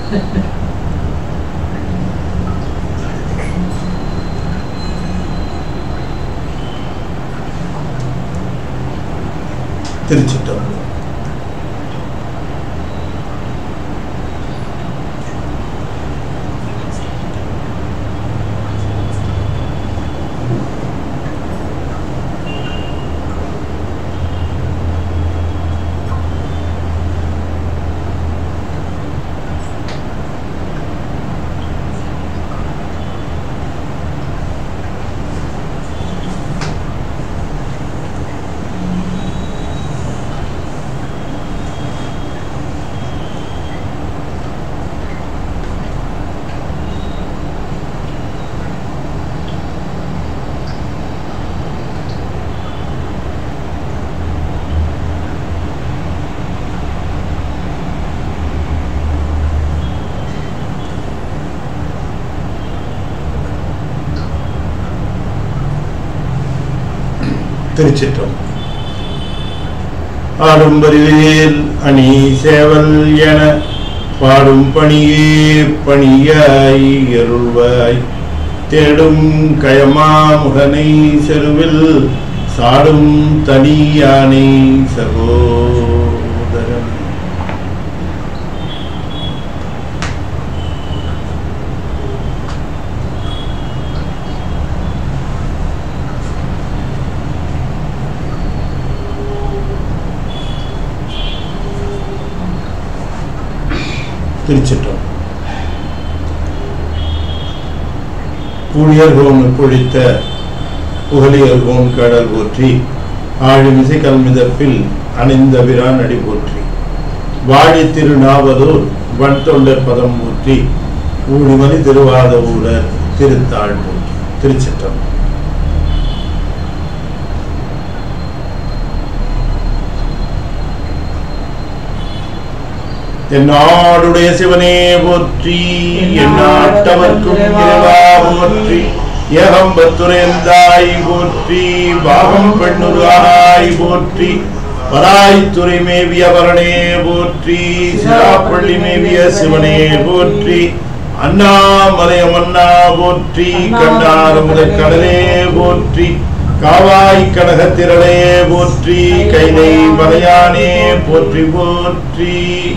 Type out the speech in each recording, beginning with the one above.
திருச்சிட்டம்பலம் திருச்சிற்றம் ஆடும் வரிவேல் அணி சேவல் என பாடும் பணியே பணியாய் அருள்வாய் தேடும் கயமா முகனை செருவில் சாடும் தனி யானை சகோதரன் திருச்சிற்றம் புழியர்கோன் பொழித்த புகழியர்கோன் கடல் போற்றி ஆழிமிசை கல்மிதப்பில் அணிந்த விரான் அடி போற்றி வாழி திருநாவலூர் வன் தொண்டர் பதம் போற்றி ஊழிமணி திருவாத ஊரர் திருத்தாள் போற்றி திருச்சிற்றம் என்னாடுடைய சிவனே போற்றி எந்நாட்டவர்க்கும் இறைவா போற்றி ஏகம்பத்துரைந்தாய் போற்றி பாகம் பெண்ணுருவாய் போற்றி பராய்த்துறை மேவிய வரணே போற்றி சிராப்பள்ளி மேவிய சிவனே போற்றி அண்ணாமலைய மன்னா போற்றி கண்டார முதற் கடலே போற்றி காவாய் கனகத்திரளே போற்றி கைலை மலையானே போற்றி போற்றி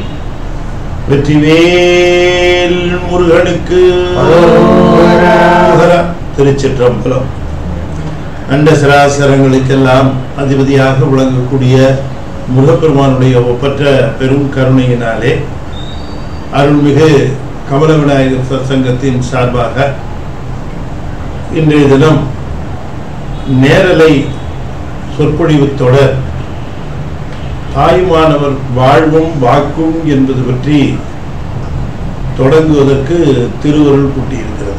வெற்றிவேல் முருகனுக்கு அரோகரா. திருச்சிற்றம்பலம் அண்ட சராசரங்களுக்கெல்லாம் அதிபதியாக விளங்கக்கூடிய முருகப்பெருமானுடைய ஒப்பற்ற பெரும் கருணையினாலே அருள்மிகு கமல விநாயகர் சத்சங்கத்தின் சார்பாக இன்றைய தினம் நேரலை சொற்பொழிவு தொடர் தாயுமானவர் வாழ்வும் வாக்கும் என்பது பற்றி தொடங்குவதற்கு திருவருள் கூட்டியிருக்கிறது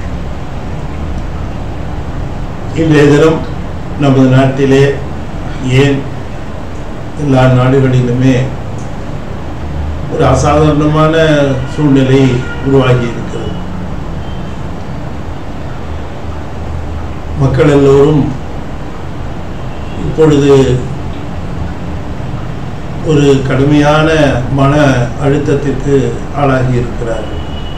இன்றைய தினம் நமது நாட்டிலே ஏன் எல்லா நாடுகளிலுமே ஒரு அசாதாரணமான சூழ்நிலை உருவாகி இருக்கிறது மக்கள் எல்லோரும் இப்பொழுது ஒரு கடுமையான மன அழுத்தத்திற்கு ஆளாகி இருக்கிறார்கள்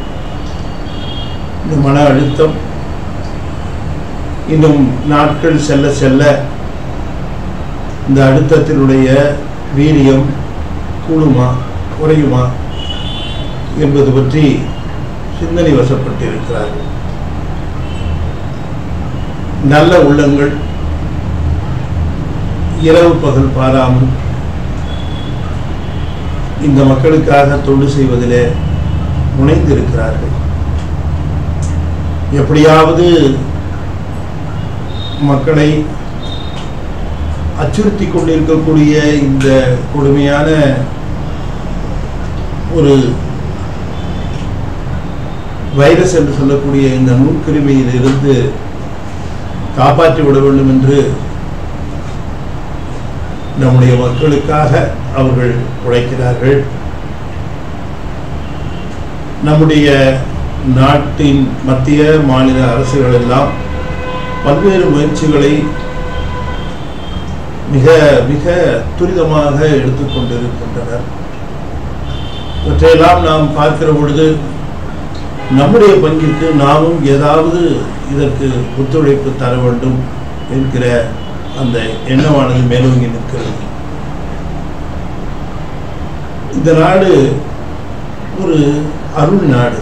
இந்த மன அழுத்தம் இன்னும் நாட்கள் செல்ல செல்ல இந்த அழுத்தத்தினுடைய வீரியம் கூடுமா குறையுமா என்பது பற்றி சிந்தனை வசப்பட்டிருக்கிறார்கள் நல்ல உள்ளங்கள் இரவு பகல் பாராமல் இந்த மக்களுக்காக தொண்டு செய்வதிலே முனைந்திருக்கிறார்கள் எப்படியாவது மக்களை அச்சுறுத்தி கொண்டிருக்கக்கூடிய இந்த கொடுமையான ஒரு வைரஸ் என்று சொல்லக்கூடிய இந்த நுண்கிருமியில் இருந்து காப்பாற்றி விட வேண்டும் என்று நம்முடைய மக்களுக்காக அவர்கள் உழைக்கிறார்கள் நம்முடைய நாட்டின் மத்திய மாநில அரசுகள் எல்லாம் பல்வேறு முயற்சிகளை மிக மிக துரிதமாக எடுத்துக்கொண்டிருக்கின்றனர் இவற்றையெல்லாம் நாம் பார்க்கிற பொழுது நம்முடைய பங்கிற்கு நாமும் ஏதாவது இதற்கு ஒத்துழைப்பு தர வேண்டும் என்கிற அந்த எண்ணமானது மேலோங்கி நிற்கிறது இந்த நாடு ஒரு அருள் நாடு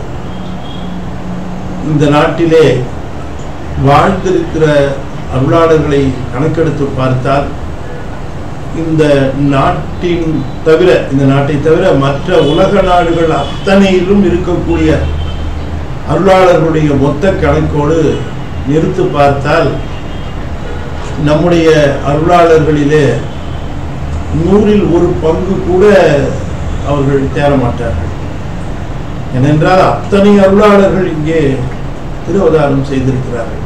இந்த நாட்டிலே வாழ்ந்திருக்கிற அருளாளர்களை கணக்கெடுத்து பார்த்தால் இந்த நாட்டின் தவிர இந்த நாட்டை தவிர மற்ற உலக நாடுகள் அத்தனையிலும் இருக்கக்கூடிய அருளாளர்களுடைய மொத்த கணக்கோடு நிறுத்து பார்த்தால் நம்முடைய அருளாளர்களிலே நூறில் ஒரு பங்கு கூட அவர்கள் தேரமாட்டார்கள் ஏனென்றால் அத்தனை அருளாளர்கள் இங்கே திருவதாரம் செய்திருக்கிறார்கள்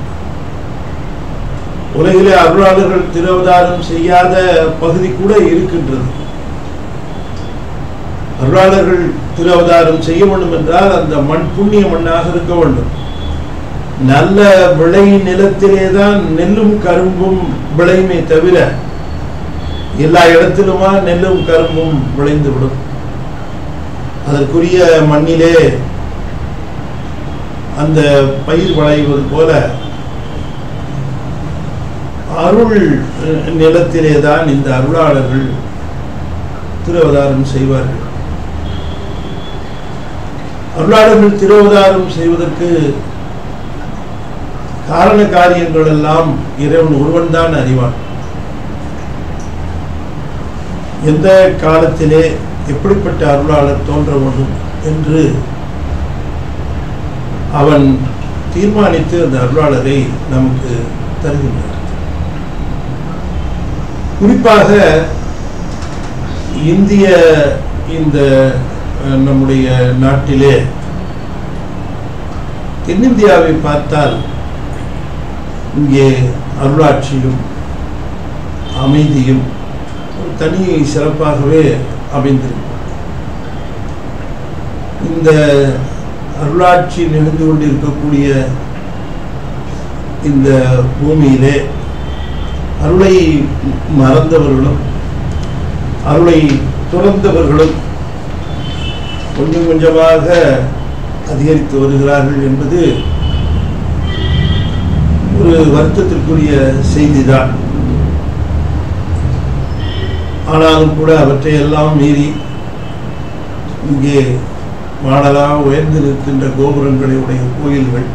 உலகிலே அருளாளர்கள் திருவதாரம் செய்யாத பகுதி கூட இருக்கின்றது அருளாளர்கள் திருவதாரம் செய்ய வேண்டும் என்றால் அந்த மண் புண்ணிய மண்ணாக இருக்க வேண்டும் நல்ல விளை நிலத்திலே தான் நெல்லும் கரும்பும் விளையுமே தவிர எல்லா இடத்திலுமா நெல்லும் கரும்பும் விளைந்து விடும் அதற்குரிய மண்ணிலே அந்த பயிர் விளைவது போல அருள் நிலத்திலே தான் இந்த அருளாளர்கள் திருவதாரம் செய்வார்கள் அருளாளர்கள் திருவதாரம் செய்வதற்கு காரண காரியங்கள் எல்லாம் இறைவன் ஒருவன் தான் அறிவான் எந்த காலத்திலே எப்படிப்பட்ட அருளாளர் தோன்ற வேண்டும் என்று அவன் தீர்மானித்து அந்த அருளாளரை நமக்கு தருகின்றார் குறிப்பாக இந்திய இந்த அஹ், நம்முடைய நாட்டிலே தென்னிந்தியாவை பார்த்தால் இங்கே அருளாட்சியும் அமைதியும் ஒரு தனி சிறப்பாகவே அமைந்திருக்கும் இந்த அருளாட்சி நிகழ்ந்து கொண்டிருக்கக்கூடிய இந்த பூமியிலே அருளை மறந்தவர்களும் அருளை துறந்தவர்களும் கொஞ்சம் கொஞ்சமாக அதிகரித்து வருகிறார்கள் என்பது ஒரு வருத்தத்திற்குரிய செய்திதான் ஆனாலும் கூட அவற்றையெல்லாம் மீறி இங்கே மாடலாக உயர்ந்து நிற்கின்ற கோபுரங்களை உடைய கோயில்கள்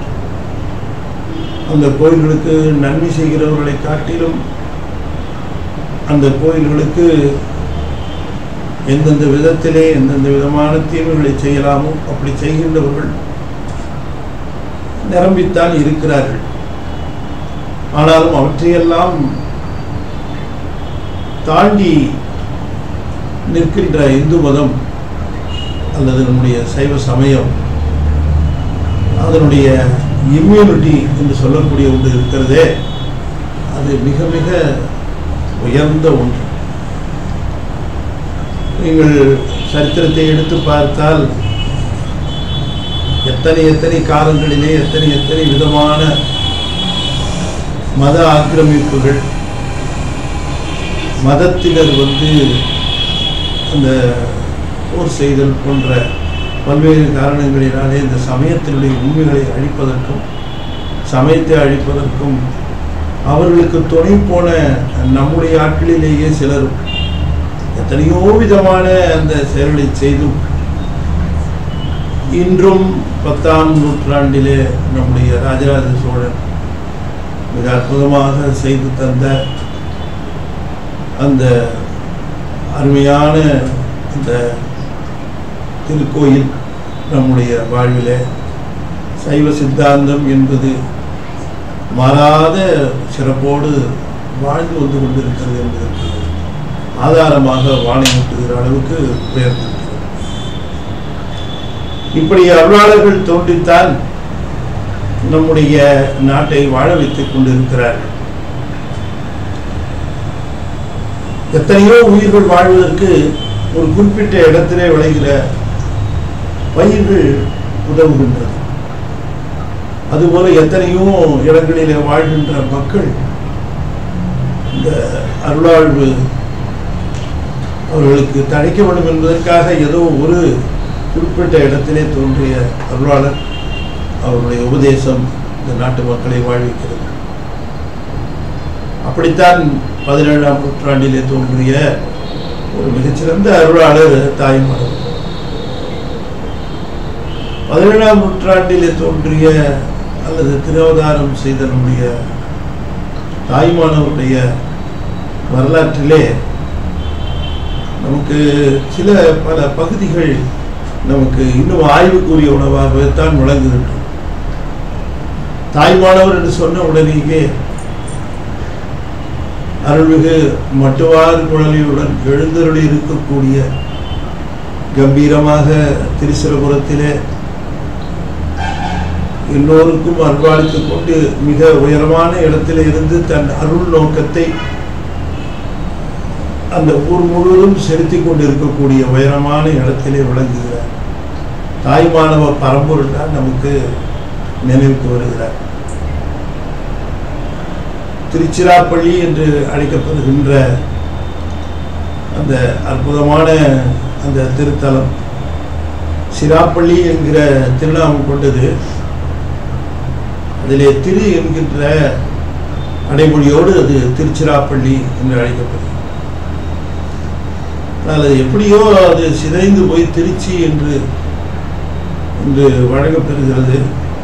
அந்த கோயில்களுக்கு நன்மை செய்கிறவர்களை காட்டிலும் அந்த கோயில்களுக்கு எந்தெந்த விதத்திலே எந்தெந்த விதமான தீமைகளை செய்யலாமோ அப்படி செய்கின்றவர்கள் நிரம்பித்தான் இருக்கிறார்கள் ஆனாலும் அவற்றையெல்லாம் தாண்டி நிற்கின்ற இந்து மதம் அல்லது நம்முடைய சைவ சமயம் அதனுடைய இம்யூனிட்டி என்று சொல்லக்கூடிய ஒன்று இருக்கிறதே அது மிக மிக உயர்ந்த ஒன்று நீங்கள் சரித்திரத்தை எடுத்து பார்த்தால் எத்தனை எத்தனை காலங்களிலே எத்தனை எத்தனை விதமான மத ஆக்கிரமிப்புகள் மதத்தினர் வந்து அந்த போர் செய்தல் போன்ற பல்வேறு காரணங்களினாலே இந்த சமயத்தினுடைய உண்மைகளை அழிப்பதற்கும் சமயத்தை அழிப்பதற்கும் அவர்களுக்கு துணை போன நம்முடைய ஆட்களிலேயே சிலர் எத்தனையோ விதமான அந்த செயல்களை செய்தும் இன்றும் பத்தாம் நூற்றாண்டிலே நம்முடைய ராஜராஜ சோழன் மிக அற்புதமாக செய்து தந்த அந்த அருமையான இந்த திருக்கோயில் நம்முடைய வாழ்விலே சைவ சித்தாந்தம் என்பது மாறாத சிறப்போடு வாழ்ந்து வந்து கொண்டிருக்கிறது என்பதற்கு ஆதாரமாக வாணியூட்டுகிற அளவுக்கு உயர்ந்திருக்கிறது இப்படி அருளாளர்கள் தோன்றித்தான் நம்முடைய நாட்டை வாழ வைத்துக் கொண்டிருக்கிறார்கள் எத்தனையோ உயிர்கள் வாழ்வதற்கு ஒரு குறிப்பிட்ட இடத்திலே விளைகிற பயிர்கள் உதவுகின்றது அதுபோல எத்தனையோ இடங்களிலே வாழ்கின்ற மக்கள் இந்த அருளாழ்வு அவர்களுக்கு தழைக்க வேண்டும் என்பதற்காக ஏதோ ஒரு குறிப்பிட்ட இடத்திலே தோன்றிய அருளாளர் அவருடைய உபதேசம் இந்த நாட்டு மக்களை வாழ்விக்கிறது அப்படித்தான் பதினேழாம் நூற்றாண்டிலே தோன்றிய ஒரு மிகச்சிறந்த அருளாளர் தாய்மானவர் பதினேழாம் நூற்றாண்டிலே தோன்றிய அல்லது திருவதாரம் செய்த நம்முடைய தாய்மானவருடைய வரலாற்றிலே நமக்கு சில பல பகுதிகள் நமக்கு இன்னும் ஆய்வுக்குரிய உணவாகத்தான் விளங்குகின்றன தாய்மானவர் என்று சொன்ன உடனேயே அருள்மிகு மட்டுவார் குழலியுடன் எழுந்தருளி இருக்கக்கூடிய கம்பீரமாக திருச்சிரபுரத்திலே எல்லோருக்கும் அன்பாளித்துக் கொண்டு மிக உயரமான இடத்திலே இருந்து தன் அருள் நோக்கத்தை அந்த ஊர் முழுவதும் செலுத்தி கொண்டிருக்கக்கூடிய உயரமான இடத்திலே விளங்குகிறார் தாய்மானவ பரம்பொருள் தான் நமக்கு நினைவுக்கு வருகிறார் திருச்சிராப்பள்ளி என்று அழைக்கப்படுகின்ற அந்த அற்புதமான அந்த திருத்தலம் சிராப்பள்ளி என்கிற திருநாமம் கொண்டது அதிலே திரு என்கின்ற அடைமொழியோடு அது திருச்சிராப்பள்ளி என்று அழைக்கப்படுகிறது ஆனால் அது எப்படியோ அது சிதைந்து போய் திருச்சி என்று இன்று வழங்கப்பெறுகிறது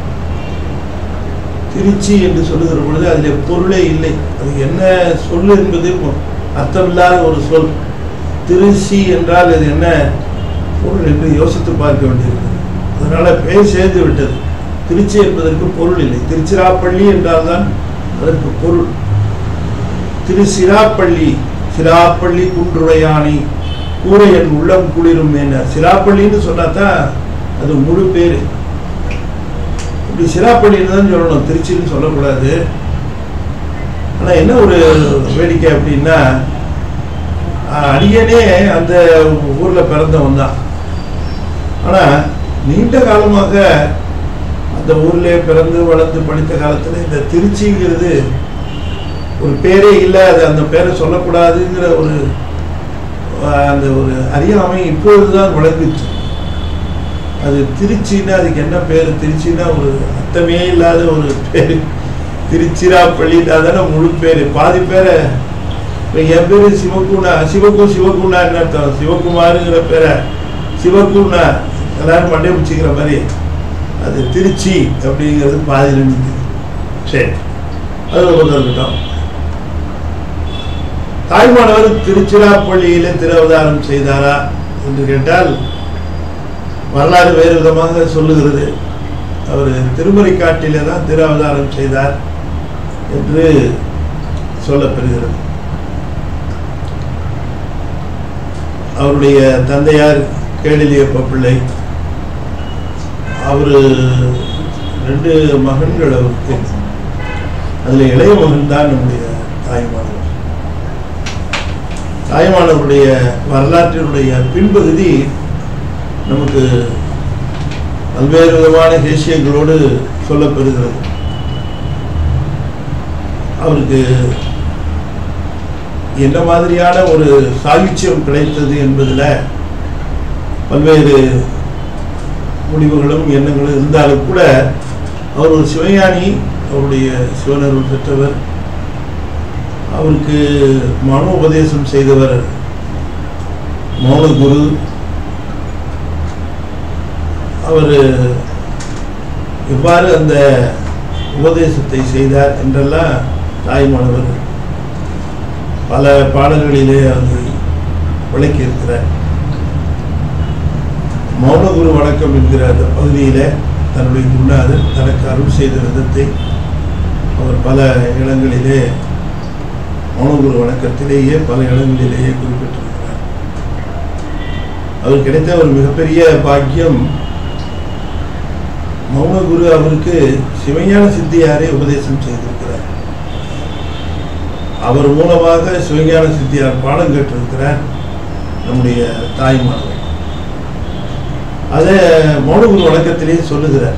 திருச்சி என்று சொல்லுகிற பொழுது அதில் பொருளே இல்லை அது என்ன சொல் என்பது அர்த்தமில்லாத ஒரு சொல் திருச்சி என்றால் அது என்ன பொருள் என்று யோசித்து பார்க்க வேண்டியிருக்கிறது அதனால பெயர் சேர்ந்து விட்டது திருச்சி என்பதற்கு பொருள் இல்லை திருச்சிராப்பள்ளி என்றால் தான் அதற்கு பொருள் திருச்சிராப்பள்ளி சிராப்பள்ளி குன்றுடையானி கூரை என் உள்ளம் குளிரும் என்ன சிராப்பள்ளின்னு சொன்னா தான் அது முழு பேர் இப்படி சிராப்பள்ளின்னு தான் சொல்லணும் திருச்சின்னு சொல்லக்கூடாது ஆனா என்ன ஒரு வேடிக்கை அப்படின்னா ஆஹ், அடியனே அந்த ஊர்ல பிறந்தவன் தான் ஆனா நீண்ட காலமாக அந்த ஊர்ல பிறந்து வளர்ந்து படித்த காலத்துல இந்த திருச்சிங்கிறது ஒரு பேரே இல்லை அது அந்த பேரை சொல்லக்கூடாதுங்கிற ஒரு ஆஹ், அந்த ஒரு அறியாமை இப்பொழுதுதான் விளங்குச்சு அது திருச்சின்னா அதுக்கு என்ன பேர் திருச்சின்னா ஒரு அர்த்தமே இல்லாத ஒரு பேர் திருச்சிராப்பள்ளின்னா தானே முழு பேர் பாதி பேரை இப்போ என் பேர் சிவகுணா சிவகு சிவகுணா என்ன அர்த்தம் சிவகுமாருங்கிற பேரை சிவகுணா எல்லாரும் மண்டே பிடிச்சிக்கிற மாதிரி அது திருச்சி அப்படிங்கிறது பாதியில் நிற்குது சரி அது ஒரு இருக்கட்டும் தாய்மானவர் திருச்சிராப்பள்ளியிலே திருவதாரம் செய்தாரா என்று கேட்டால் வரலாறு வேறு விதமாக சொல்லுகிறது அவர் திருமறை காட்டிலே தான் திருவதாரம் செய்தார் என்று சொல்லப்பெறுகிறது அவருடைய தந்தையார் கேளிலியப்ப பிள்ளை அவர் ரெண்டு மகன்கள் அவருக்கு அதுல இளைய மகன் தான் நம்முடைய தாய்மானவர் தாய்மானவருடைய வரலாற்றினுடைய பின்பகுதி நமக்கு பல்வேறு விதமான தேசியங்களோடு சொல்லப்பெறுகிறது அவருக்கு என்ன மாதிரியான ஒரு சாகித்யம் கிடைத்தது என்பதில் பல்வேறு முடிவுகளும் எண்ணங்களும் இருந்தாலும் கூட அவர் ஒரு சிவஞானி அவருடைய சிவனருள் பெற்றவர் அவருக்கு மனோ உபதேசம் செய்தவர் மௌனகுரு அவர் எவ்வாறு அந்த உபதேசத்தை செய்தார் என்றெல்லாம் தாய்மானவர் பல பாடல்களிலே அதை விளக்கியிருக்கிறார் மௌனகுரு வணக்கம் என்கிற அந்த பகுதியில தன்னுடைய குருநாதர் தனக்கு அருள் செய்த விதத்தை அவர் பல இடங்களிலே மௌனகுரு வணக்கத்திலேயே பல இடங்களிலேயே குறிப்பிட்டிருக்கிறார் அவர் கிடைத்த ஒரு மிகப்பெரிய பாக்கியம் மௌனகுரு அவருக்கு சிவஞான சித்தியாரை உபதேசம் செய்திருக்கிறார் அவர் மூலமாக சிவஞான சித்தியார் பாடம் கேட்டிருக்கிறார் நம்முடைய தாய்மானவர் அதை மௌனகுரு வழக்கத்திலேயே சொல்லுகிறார்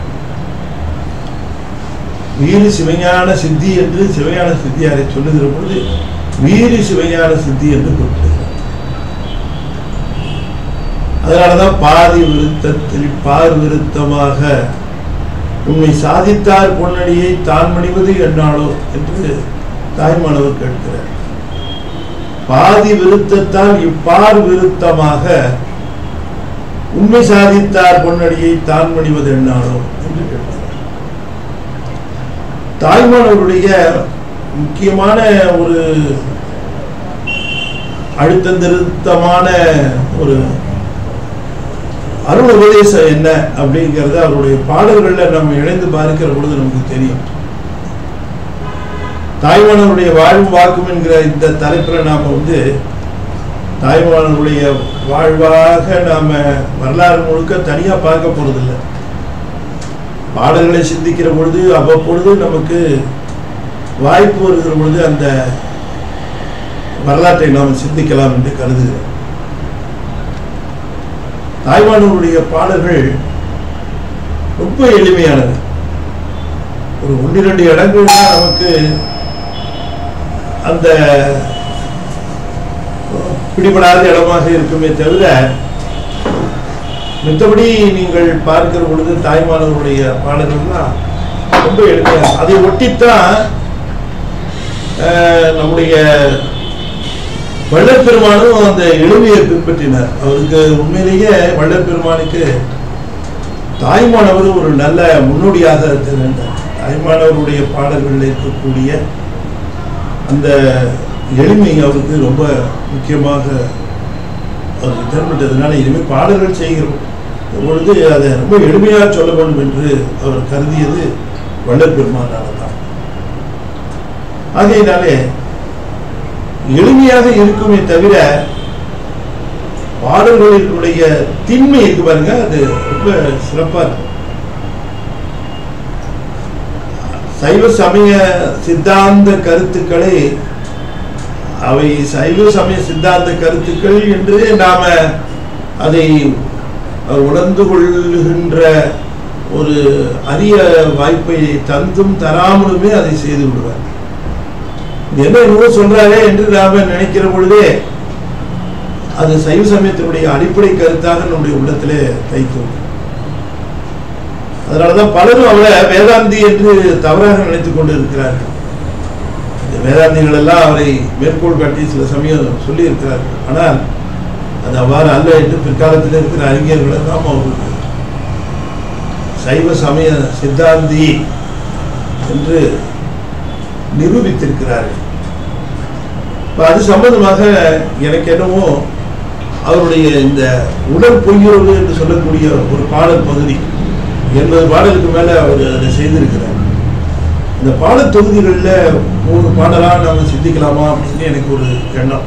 வீறு சிவஞான சித்தி என்று சிவஞான சித்தியாரை சொல்லுகிற பொழுது வீறு சிவஞான சித்தி என்று குறிப்பிடுகிறார் அதனாலதான் பாதி விருத்தத்தில் பார் விருத்தமாக உண்மை சாதித்தார் பொன்னடியை தான் மணிவது என்னாலோ என்று தாய்மானவர் கேட்கிறார் பாதி விருத்தத்தால் இப்பார் விருத்தமாக உண்மை சாதித்தார் பொன்னடியை தான் மணிவது என்னாலோ என்று கேட்கிறார் தாய்மானவருடைய முக்கியமான ஒரு அழுத்தம் திருத்தமான ஒரு அருள் உபதேசம் என்ன அப்படிங்கறத அவருடைய பாடல்கள்ல நம்ம இணைந்து பார்க்கிற பொழுது நமக்கு தெரியும் தாய்மானவருடைய வாழ்வும் வாக்கும் என்கிற இந்த தலைப்புல நாம வந்து தாய்மானவருடைய வாழ்வாக நாம வரலாறு முழுக்க தனியா பார்க்க போறதில்லை பாடல்களை சிந்திக்கிற பொழுது அவ்வப்பொழுது நமக்கு வாய்ப்பு வருகிற பொழுது அந்த வரலாற்றை நாம் சிந்திக்கலாம் என்று கருதுகிறேன் தாய்மானவருடைய பாடல்கள் ரொம்ப எளிமையானது ஒரு ஒன்றிரண்டு இடங்கள் தான் நமக்கு அந்த பிடிபடாத இடமாக இருக்குமே தவிர மித்தபடி நீங்கள் பார்க்கிற பொழுது தாய்மானவருடைய பாடல்கள்லாம் ரொம்ப எளிமையாக அதை ஒட்டித்தான் அஹ், நம்முடைய வள்ளற்பெருமானும் அந்த எளிமையை பின்பற்றினார் அவருக்கு உண்மையிலேயே வள்ளற்பெருமானுக்கு தாய்மானவர் ஒரு நல்ல முன்னோடியாக திகழ்ந்தார் தாய்மானவருடைய பாடல்களில் இருக்கக்கூடிய அந்த எளிமை அவருக்கு ரொம்ப முக்கியமாக அவருக்கு தென்பட்டதுனால இனிமேல் பாடல்கள் செய்கிறோம் பொழுது அதை ரொம்ப எளிமையாக சொல்ல வேண்டும் என்று அவர் கருதியது வள்ளல் பெருமானால தான் ஆகையினாலே எளிமையாக இருக்குமே தவிர பாடல்களினுடைய திண்மை இருக்கு பாருங்க அது ரொம்ப சிறப்பா இருக்கும் சைவ சமய சித்தாந்த கருத்துக்களை அவை சைவ சமய சித்தாந்த கருத்துக்கள் என்று நாம அதை உணர்ந்து கொள்ளுகின்ற ஒரு அரிய வாய்ப்பை தந்தும் தராமலுமே அதை செய்து விடுவார் இது என்ன என்னவோ சொல்றாரே என்று நாம நினைக்கிற பொழுதே அது சைவ சமயத்தினுடைய அடிப்படை கருத்தாக நம்முடைய உள்ளத்திலே தைக்கும் அதனாலதான் பலரும் அவரை வேதாந்தி என்று தவறாக நினைத்துக் கொண்டு இருக்கிறார்கள் இந்த வேதாந்திகள் எல்லாம் அவரை மேற்கோள் காட்டி சில சமயம் சொல்லி இருக்கிறார்கள் ஆனால் அது அவ்வாறு அல்ல என்று பிற்காலத்தில் இருக்கிற அறிஞர்கள் எல்லாம் அவருக்கு சைவ சமய சித்தாந்தி என்று நிரூபித்திருக்கிறார்கள் இப்ப அது சம்பந்தமாக எனக்கு என்னவோ அவருடைய இந்த உடல் பொய்யுறவு என்று சொல்லக்கூடிய ஒரு பாடல் பகுதி எண்பது பாடலுக்கு மேல அவர் அதை செய்திருக்கிறார் இந்த பாடல் தொகுதிகளில் மூணு பாடலா நாம சிந்திக்கலாமா அப்படின்னு எனக்கு ஒரு எண்ணம்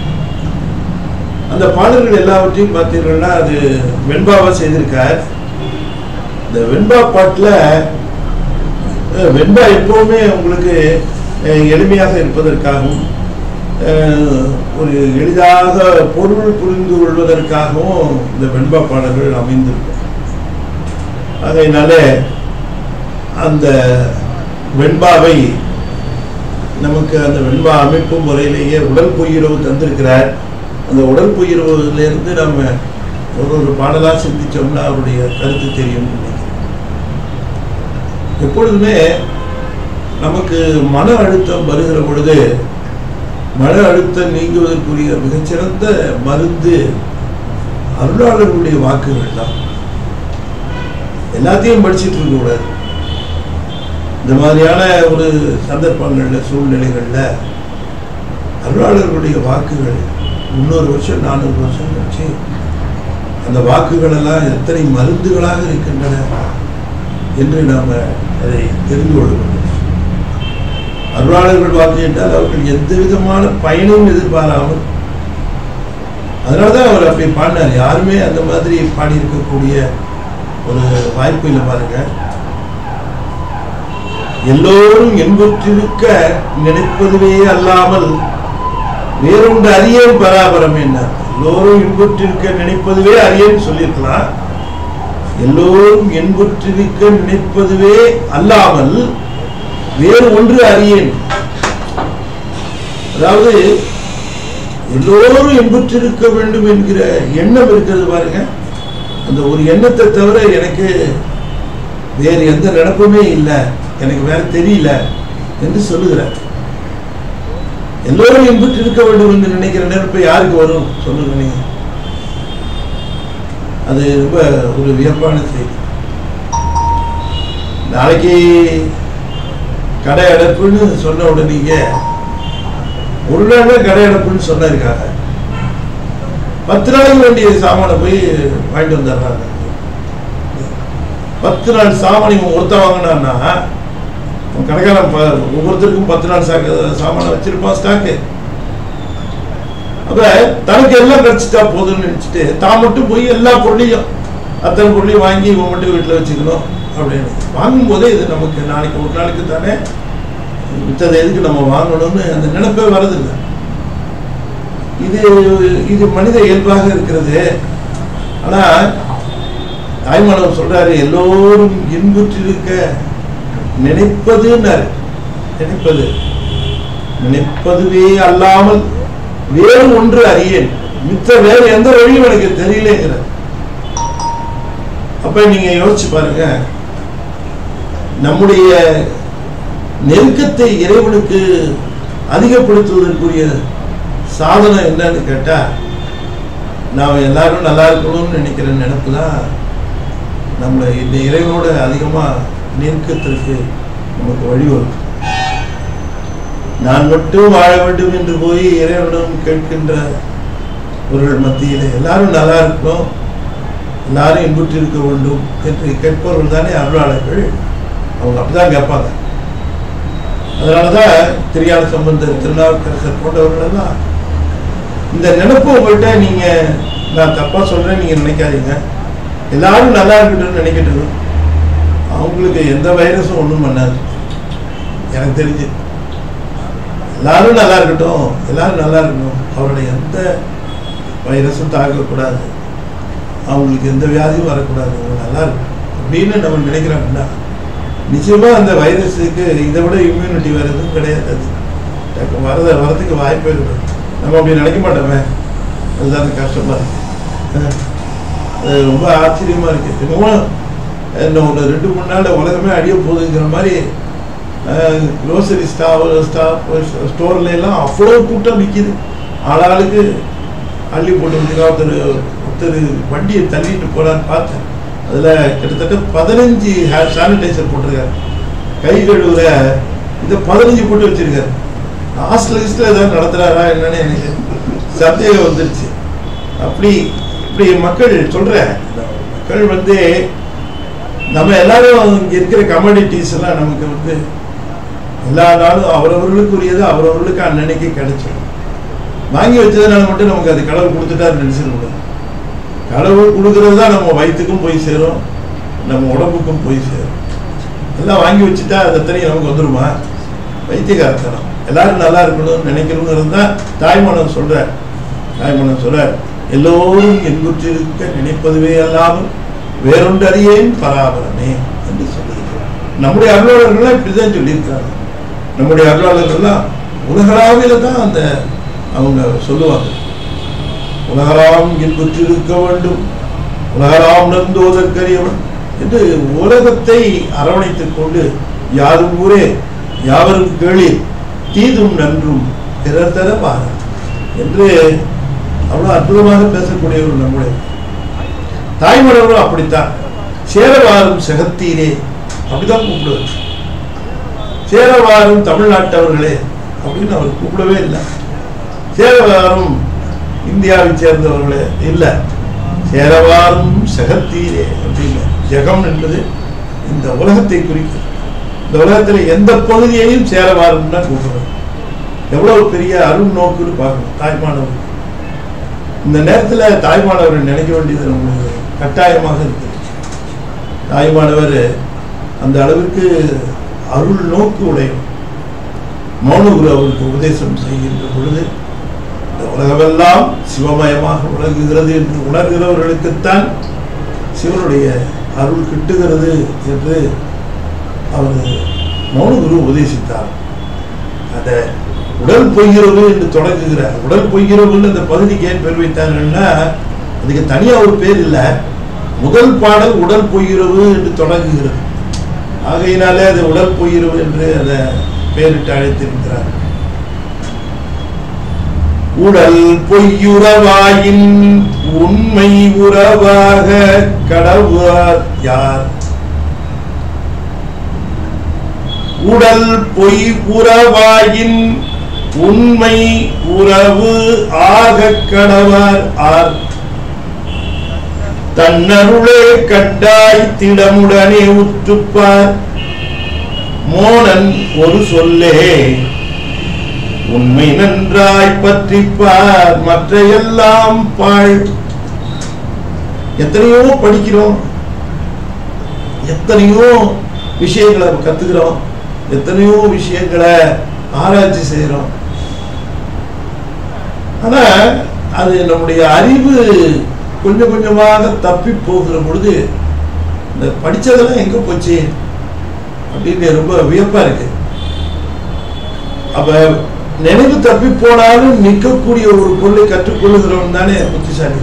அந்த பாடல்கள் எல்லாவற்றையும் பார்த்தீங்கன்னா அது வெண்பாவா செய்திருக்கார் இந்த வெண்பா பாட்டில் அஹ், வெண்பா எப்பவுமே உங்களுக்கு அஹ், எளிமையாக இருப்பதற்காகவும் அஹ், ஒரு எளிதாக பொருள் புரிந்து கொள்வதற்காகவும் இந்த வெண்பா பாடல்கள் அமைந்திருக்கும் அதனால அந்த வெண்பாவை நமக்கு அந்த வெண்பா அமைப்பு முறையிலேயே உடல் பொய்யுறவு தந்திருக்கிறார் அந்த உடல் பொய்யுறவுலேருந்து நம்ம ஒரு ஒரு பாடலா சிந்திச்சோம்னா அவருடைய கருத்து தெரியும் நினைக்கிறேன் எப்பொழுதுமே நமக்கு மன அழுத்தம் வருகிற பொழுது மன அழுத்தம் நீங்குவதற்குரிய மிகச்சிறந்த மருந்து அருளாளர்களுடைய வாக்குகள் தான் எல்லாத்தையும் படிச்சுட்டு இருக்க கூடாது இந்த மாதிரியான ஒரு சந்தர்ப்பங்கள்ல சூழ்நிலைகள்ல அருளாளர்களுடைய வாக்குகள் முன்னூறு வருஷம் நானூறு வருஷம் கழிச்சு அந்த வாக்குகள் எல்லாம் எத்தனை மருந்துகளாக இருக்கின்றன என்று நாம அதை தெரிந்து கொள்ள வேண்டும் அருளாளர்கள் வாக்கு என்றால் அவர்கள் எந்த விதமான பயனும் எதிர்பாராமல் அதனாலதான் அவர் அப்படி பாடினார் யாருமே அந்த மாதிரி பாடியிருக்கக்கூடிய ஒரு வாய்ப்பு இல்லை பாருங்க எல்லோரும் என்பற்றிருக்க நினைப்பதுவே அல்லாமல் வேறொன்று அறியேன் பராபரம் என்ன எல்லோரும் இன்புற்றிருக்க நினைப்பதுவே அறியேன்னு சொல்லியிருக்கலாம் எல்லோரும் என்புற்றிருக்க நினைப்பதுவே அல்லாமல் வேறு ஒன்று அறியேன் அதாவது எல்லோரும் இன்புற்றிருக்க வேண்டும் என்கிற எண்ணம் இருக்கிறது பாருங்க அந்த ஒரு எண்ணத்தை தவிர எனக்கு வேறு எந்த நினப்புமே இல்லை எனக்கு வேற தெரியல என்று சொல்லுகிறார் எல்லோரும் இன்புற்று இருக்க வேண்டும் என்று நினைக்கிற நினைப்பு யாருக்கு வரும் சொல்லுங்க நீங்க அது ரொம்ப ஒரு வியப்பான செய்தி நாளைக்கு கடை அடைப்புன்னு சொன்ன உடனேங்க ஒரு நாள் தான் கடை அடைப்புன்னு சொன்னாருக்காங்க பத்து நாளைக்கு வேண்டிய சாமானை போய் வாங்கிட்டு வந்துடுறாங்க பத்து நாள் சாமான் இவன் ஒருத்த வாங்கினான்னா அவன் கடைக்காரன் ப- ஒவ்வொருத்தருக்கும் பத்து நாள் சாக்கு சாமானை வச்சிருப்பான் ஸ்டாக்கு அப்ப தனக்கு எல்லாம் கிடைச்சிட்டா போதும்னு நினைச்சிட்டு தான் மட்டும் போய் எல்லா பொருளையும் அத்தனை பொருளையும் வாங்கி இவன் மட்டும் வீட்டில் வச்சுக்கணும் அப்படின்னு வாங்கும் போதே இது நமக்கு நாளைக்கு ஒரு நாளைக்கு தானே மித்ததை எதுக்கு நம்ம வாங்கணும்னு அந்த நினைப்பே வரதில்லை இது இது மனித இயல்பாக இருக்கிறது ஆனா தாய்மானவர் சொல்றாரு எல்லோரும் இன்புற்றிருக்க நினைப்பதுன்னாரு நினைப்பது நினைப்பதுவே அல்லாமல் வேறு ஒன்று அறியேன் மித்த வேறு எந்த வழியும் எனக்கு தெரியலங்கிற அப்ப நீங்க யோசிச்சு பாருங்க நம்முடைய நெருக்கத்தை இறைவனுக்கு அதிகப்படுத்துவதற்குரிய சாதனம் என்னன்னு கேட்டா நாம் எல்லாரும் நல்லா இருக்கணும்னு நினைக்கிற நினைப்பு தான் நம்மளை இந்த இறைவனோட அதிகமா நெருக்கத்திற்கு நமக்கு வழிவகுக்கும் நான் மட்டும் வாழ வேண்டும் என்று போய் இறைவனிடம் கேட்கின்ற ஒரு மத்தியிலே எல்லாரும் நல்லா இருக்கணும் எல்லாரும் இன்புற்று இருக்க வேண்டும் என்று கேட்பவர்கள் தானே அருளாளர்கள் அவங்க அப்படிதான் கேட்பாங்க அதனாலதான் திருஞான சம்பந்தர் திருநாவுக்கரசர் போன்றவர்கள் எல்லாம் இந்த நினைப்பு உங்கள்கிட்ட நீங்க நான் தப்பா சொல்றேன் நீங்க நினைக்காதீங்க எல்லாரும் நல்லா இருக்கட்டும்னு நினைக்கட்டும் அவங்களுக்கு எந்த வைரஸும் ஒண்ணும் பண்ணாது எனக்கு தெரிஞ்சு எல்லாரும் நல்லா இருக்கட்டும் எல்லாரும் நல்லா இருக்கணும் அவருடைய எந்த வைரஸும் தாக்கக்கூடாது அவங்களுக்கு எந்த வியாதியும் வரக்கூடாது அவங்க நல்லா இருக்கும் அப்படின்னு நம்ம நினைக்கிறோம்னா நிச்சயமா அந்த வைரஸுக்கு இதை விட இம்யூனிட்டி வேற எதுவும் கிடையாது அது டக்கு வரத வரதுக்கு வாய்ப்பே கிடையாது நம்ம அப்படி நினைக்க மாட்டோமே அதுதான் கஷ்டமா இருக்கு அஹ் அது ரொம்ப ஆச்சரியமா இருக்கு என்னமோ இன்னும் ஒரு ரெண்டு மூணு நாள்ல உலகமே அடிய போகுதுங்கிற மாதிரி க்ரோசரி ஸ்டாப் ஸ்டாப் ஸ்டோர்ல எல்லாம் அவ்வளோ கூட்டம் நிற்கிது ஆளாளுக்கு அள்ளி போட்டு வச்சுக்கா ஒருத்தர் ஒருத்தர் வண்டியை தள்ளிட்டு போறான்னு பார்த்தேன் அதில் கிட்டத்தட்ட பதினஞ்சு ஹேண்ட் சானிடைசர் போட்டிருக்காரு கை கழுவுற இதை பதினஞ்சு போட்டு வச்சிருக்காரு ஹாஸ்டல் ஹிஸ்டில் ஏதாவது நடத்துறாரா என்னன்னு எனக்கு சந்தேகம் வந்துருச்சு அப்படி இப்படி மக்கள் சொல்கிறேன் மக்கள் வந்து நம்ம எல்லாரும் இங்கே இருக்கிற கமாடிட்டிஸ் எல்லாம் நமக்கு வந்து எல்லா நாளும் அவரவர்களுக்குரியது அவரவர்களுக்கு அன்னன்னைக்கு கிடைச்சிடும் வாங்கி வச்சதுனால மட்டும் நமக்கு அது கடவுள் கொடுத்துட்டாரு நினைச்சிடக்கூடாது கடவுள் கொடுக்கறது தான் நம்ம வயிற்றுக்கும் போய் சேரும் நம்ம உடம்புக்கும் போய் சேரும் எல்லாம் வாங்கி வச்சுட்டா அது அத்தனையும் நமக்கு வந்துருமா வைத்தியகாரத்தனம் எல்லாரும் நல்லா இருக்கணும்னு நினைக்கணுங்கிறது தான் தாய்மனம் சொல்றார் தாய்மனம் சொல்றார் எல்லோரும் என்புற்றிருக்க நினைப்பதுவே அல்லாமல் வேறொன்று அறியேன் பராபரமே என்று சொல்லியிருக்கிறார் நம்முடைய அலுவலர்கள்லாம் இப்படிதான் சொல்லியிருக்காங்க நம்முடைய அலுவலர்கள்லாம் உலகளாவில தான் அந்த அவங்க சொல்லுவாங்க உலகராம் இன்புற்றிருக்க வேண்டும் உலகராம் நந்தோதற்கரியவன் என்று உலகத்தை அரவணைத்துக் கொண்டு யாரும் ஊரே யாவரும் கேளீர் தீதும் நன்றும் பிறர் தர வார என்று அவ்வளவு அற்புதமாக பேசக்கூடியவர் நம்முடைய தாய்மலரும் அப்படித்தான் சேரவாரும் செகத்தீரே அப்படிதான் கூப்பிடுவார் சேரவாரும் தமிழ்நாட்டவர்களே அப்படின்னு அவர் கூப்பிடவே இல்லை சேரவாரும் இந்தியாவை சேர்ந்தவர்களே இல்லை சேரவாரும் செகத்தீரே அப்படின்னு ஜெகம் என்பது இந்த உலகத்தை குறிக்கும் இந்த உலகத்தில் எந்த பகுதியையும் சேரவாரும் தான் கூப்பிடுறது எவ்வளவு பெரிய அருள் நோக்குன்னு பார்க்கணும் தாய்மானவர் இந்த நேரத்தில் தாய்மானவரை நினைக்க வேண்டியது நம்மளுக்கு கட்டாயமாக இருக்குது தாய்மானவர் அந்த அளவிற்கு அருள் நோக்கு உடையவர் மௌனகுரு அவருக்கு உபதேசம் செய்கின்ற பொழுது இந்த உலகமெல்லாம் சிவமயமாக விளங்குகிறது என்று உணர்கிறவர்களுக்குத்தான் சிவனுடைய அருள் கிட்டுகிறது என்று அவர் மௌனகுரு உபதேசித்தார் அதை உடல் பொய்யுறவு என்று தொடங்குகிறார் உடல் பொய்யுறவுன்னு அந்த பகுதிக்கு ஏன் பேர் வைத்தாங்கன்னா அதுக்கு தனியா ஒரு பேர் இல்லை முதல் பாடல் உடல் பொய்யுறவு என்று தொடங்குகிறது ஆகையினாலே அது உடல் பொய்யுறவு என்று அதை பெயரிட்டு அழைத்திருக்கிறார் உடல் பொய்யுறவாயின் உண்மை உறவாக கடவுளார் யார் உடல் பொய் உறவாயின் உண்மை உறவு ஆக கடவார் ஆர் தன்னருளே கட்டாய் திடமுடனே உற்றுப்பார் மோனன் ஒரு சொல்லே உண்மை நன்றாய் பற்றிப்பார் மற்ற எல்லாம் பாழ் எத்தனையோ படிக்கிறோம் எத்தனையோ விஷயங்களை கத்துக்கிறோம் எத்தனையோ விஷயங்களை ஆராய்ச்சி செய்யறோம் ஆனா அது நம்முடைய அறிவு கொஞ்சம் கொஞ்சமாக தப்பி போகிற பொழுது இந்த படிச்சதெல்லாம் எங்க போச்சு அப்படின்னு ரொம்ப வியப்பா இருக்கு அப்ப நினைவு தப்பி போனாலும் நிற்கக்கூடிய ஒரு பொருளை கற்றுக்கொள்ளுகிறவன் தானே புத்திசாலி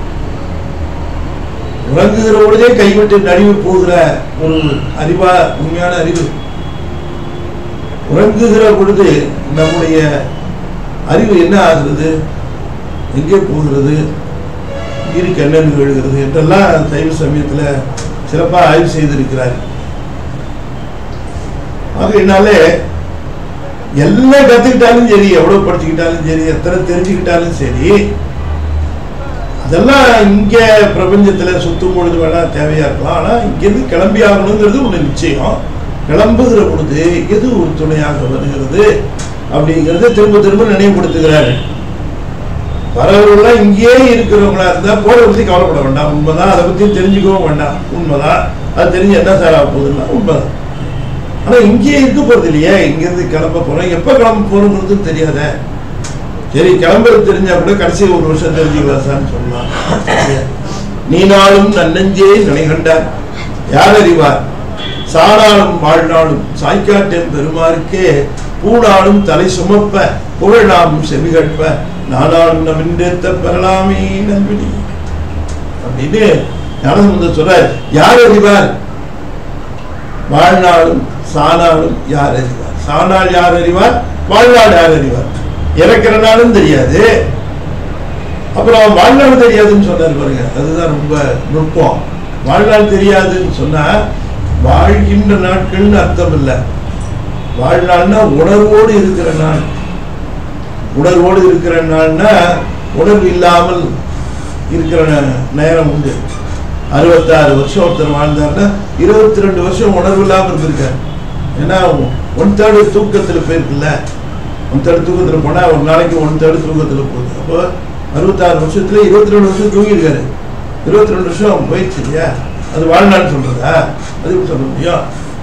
உறங்குகிற பொழுதே கைவிட்டு நடுவு போகிற ஒரு அறிவா உண்மையான அறிவு உறங்குகிற பொழுது நம்முடைய அறிவு என்ன ஆகிறது எங்கே போகிறது உயிருக்கு என்னென்னு எழுகிறது என்றெல்லாம் சைவ சமயத்துல சிறப்பா ஆய்வு செய்திருக்கிறார் ஆகையினாலே எல்லாம் கத்துக்கிட்டாலும் சரி எவ்வளவு படிச்சுக்கிட்டாலும் சரி எத்தனை தெரிஞ்சுக்கிட்டாலும் சரி அதெல்லாம் இங்க பிரபஞ்சத்துல சுத்தும் பொழுது வேணா தேவையா இருக்கலாம் ஆனா இங்கிருந்து கிளம்பி ஆகணுங்கிறது ஒண்ணு நிச்சயம் கிளம்புகிற பொழுது எது ஒரு துணையாக வருகிறது அப்படிங்கறத திரும்ப திரும்ப நினைவுபடுத்துகிறாரு வரவர்கள்லாம் இங்கேயே இருக்கிறவங்களா இருந்தா போற பத்தி கவலைப்பட வேண்டாம் உண்மைதான் அதை பத்தி தெரிஞ்சுக்கவும் வேண்டாம் உண்மைதான் அது தெரிஞ்சு என்ன சார் ஆக போகுதுன்னா உண்மைதான் ஆனா இங்கேயே இருக்க போறது இல்லையே இங்கிருந்து கிளம்ப போறோம் எப்ப கிளம்ப போறோங்கிறது தெரியாத சரி கிளம்புறது தெரிஞ்சா கூட கடைசி ஒரு வருஷம் தெரிஞ்சுக்கலாம் சார்னு சொல்லலாம் நீ நாளும் நன்னஞ்சே நினைகண்டார் யார் அறிவார் சாணாலும் வாழ்நாளும் சாய்க்காட்டேன் பெருமாருக்கே பூணாலும் தலை சுமப்ப புகழாமும் செவிகட்ப நானாலும் நமின்றேத்த பெறலாமே நல்வினி அப்படின்னு ஞானசம்பந்தர் சொல்றார் யார் அறிவார் வாழ்நாளும் சாணாலும் யார் அறிவார் சாணால் யார் அறிவார் வாழ்நாள் யார் அறிவார் இறக்கிற நாளும் தெரியாது அப்புறம் வாழ்நாள் தெரியாதுன்னு சொன்னார் பாருங்க அதுதான் ரொம்ப நுட்பம் வாழ்நாள் தெரியாதுன்னு சொன்னா வாழ்கின்ற நாட்கள்னு அர்த்தம் இல்லை வாழ்நாள்னா உணர்வோடு இருக்கிற நாள் உணர்வோடு இருக்கிற நாள்னா உணர்வு இல்லாமல் இருக்கிற நேரம் உண்டு அறுபத்தாறு வருஷம் ஒருத்தர் வாழ்ந்தாருன்னா இருபத்தி ரெண்டு வருஷம் உணர்வு இல்லாமல் இருந்திருக்காரு ஏன்னா ஒன் தேர்டு தூக்கத்தில் போயிருக்குல்ல ஒன் தேர்டு தூக்கத்தில் போனால் ஒரு நாளைக்கு ஒன் தேர்டு தூக்கத்தில் போகுது அப்போ அறுபத்தாறு வருஷத்துல இருபத்தி ரெண்டு வருஷம் தூங்கியிருக்காரு இருபத்தி ரெண்டு வருஷம் போயிடுச்சு இல்லையா அது வாழ்நாள் சொல்றதா அது எப்படி சொல்ல முடியும்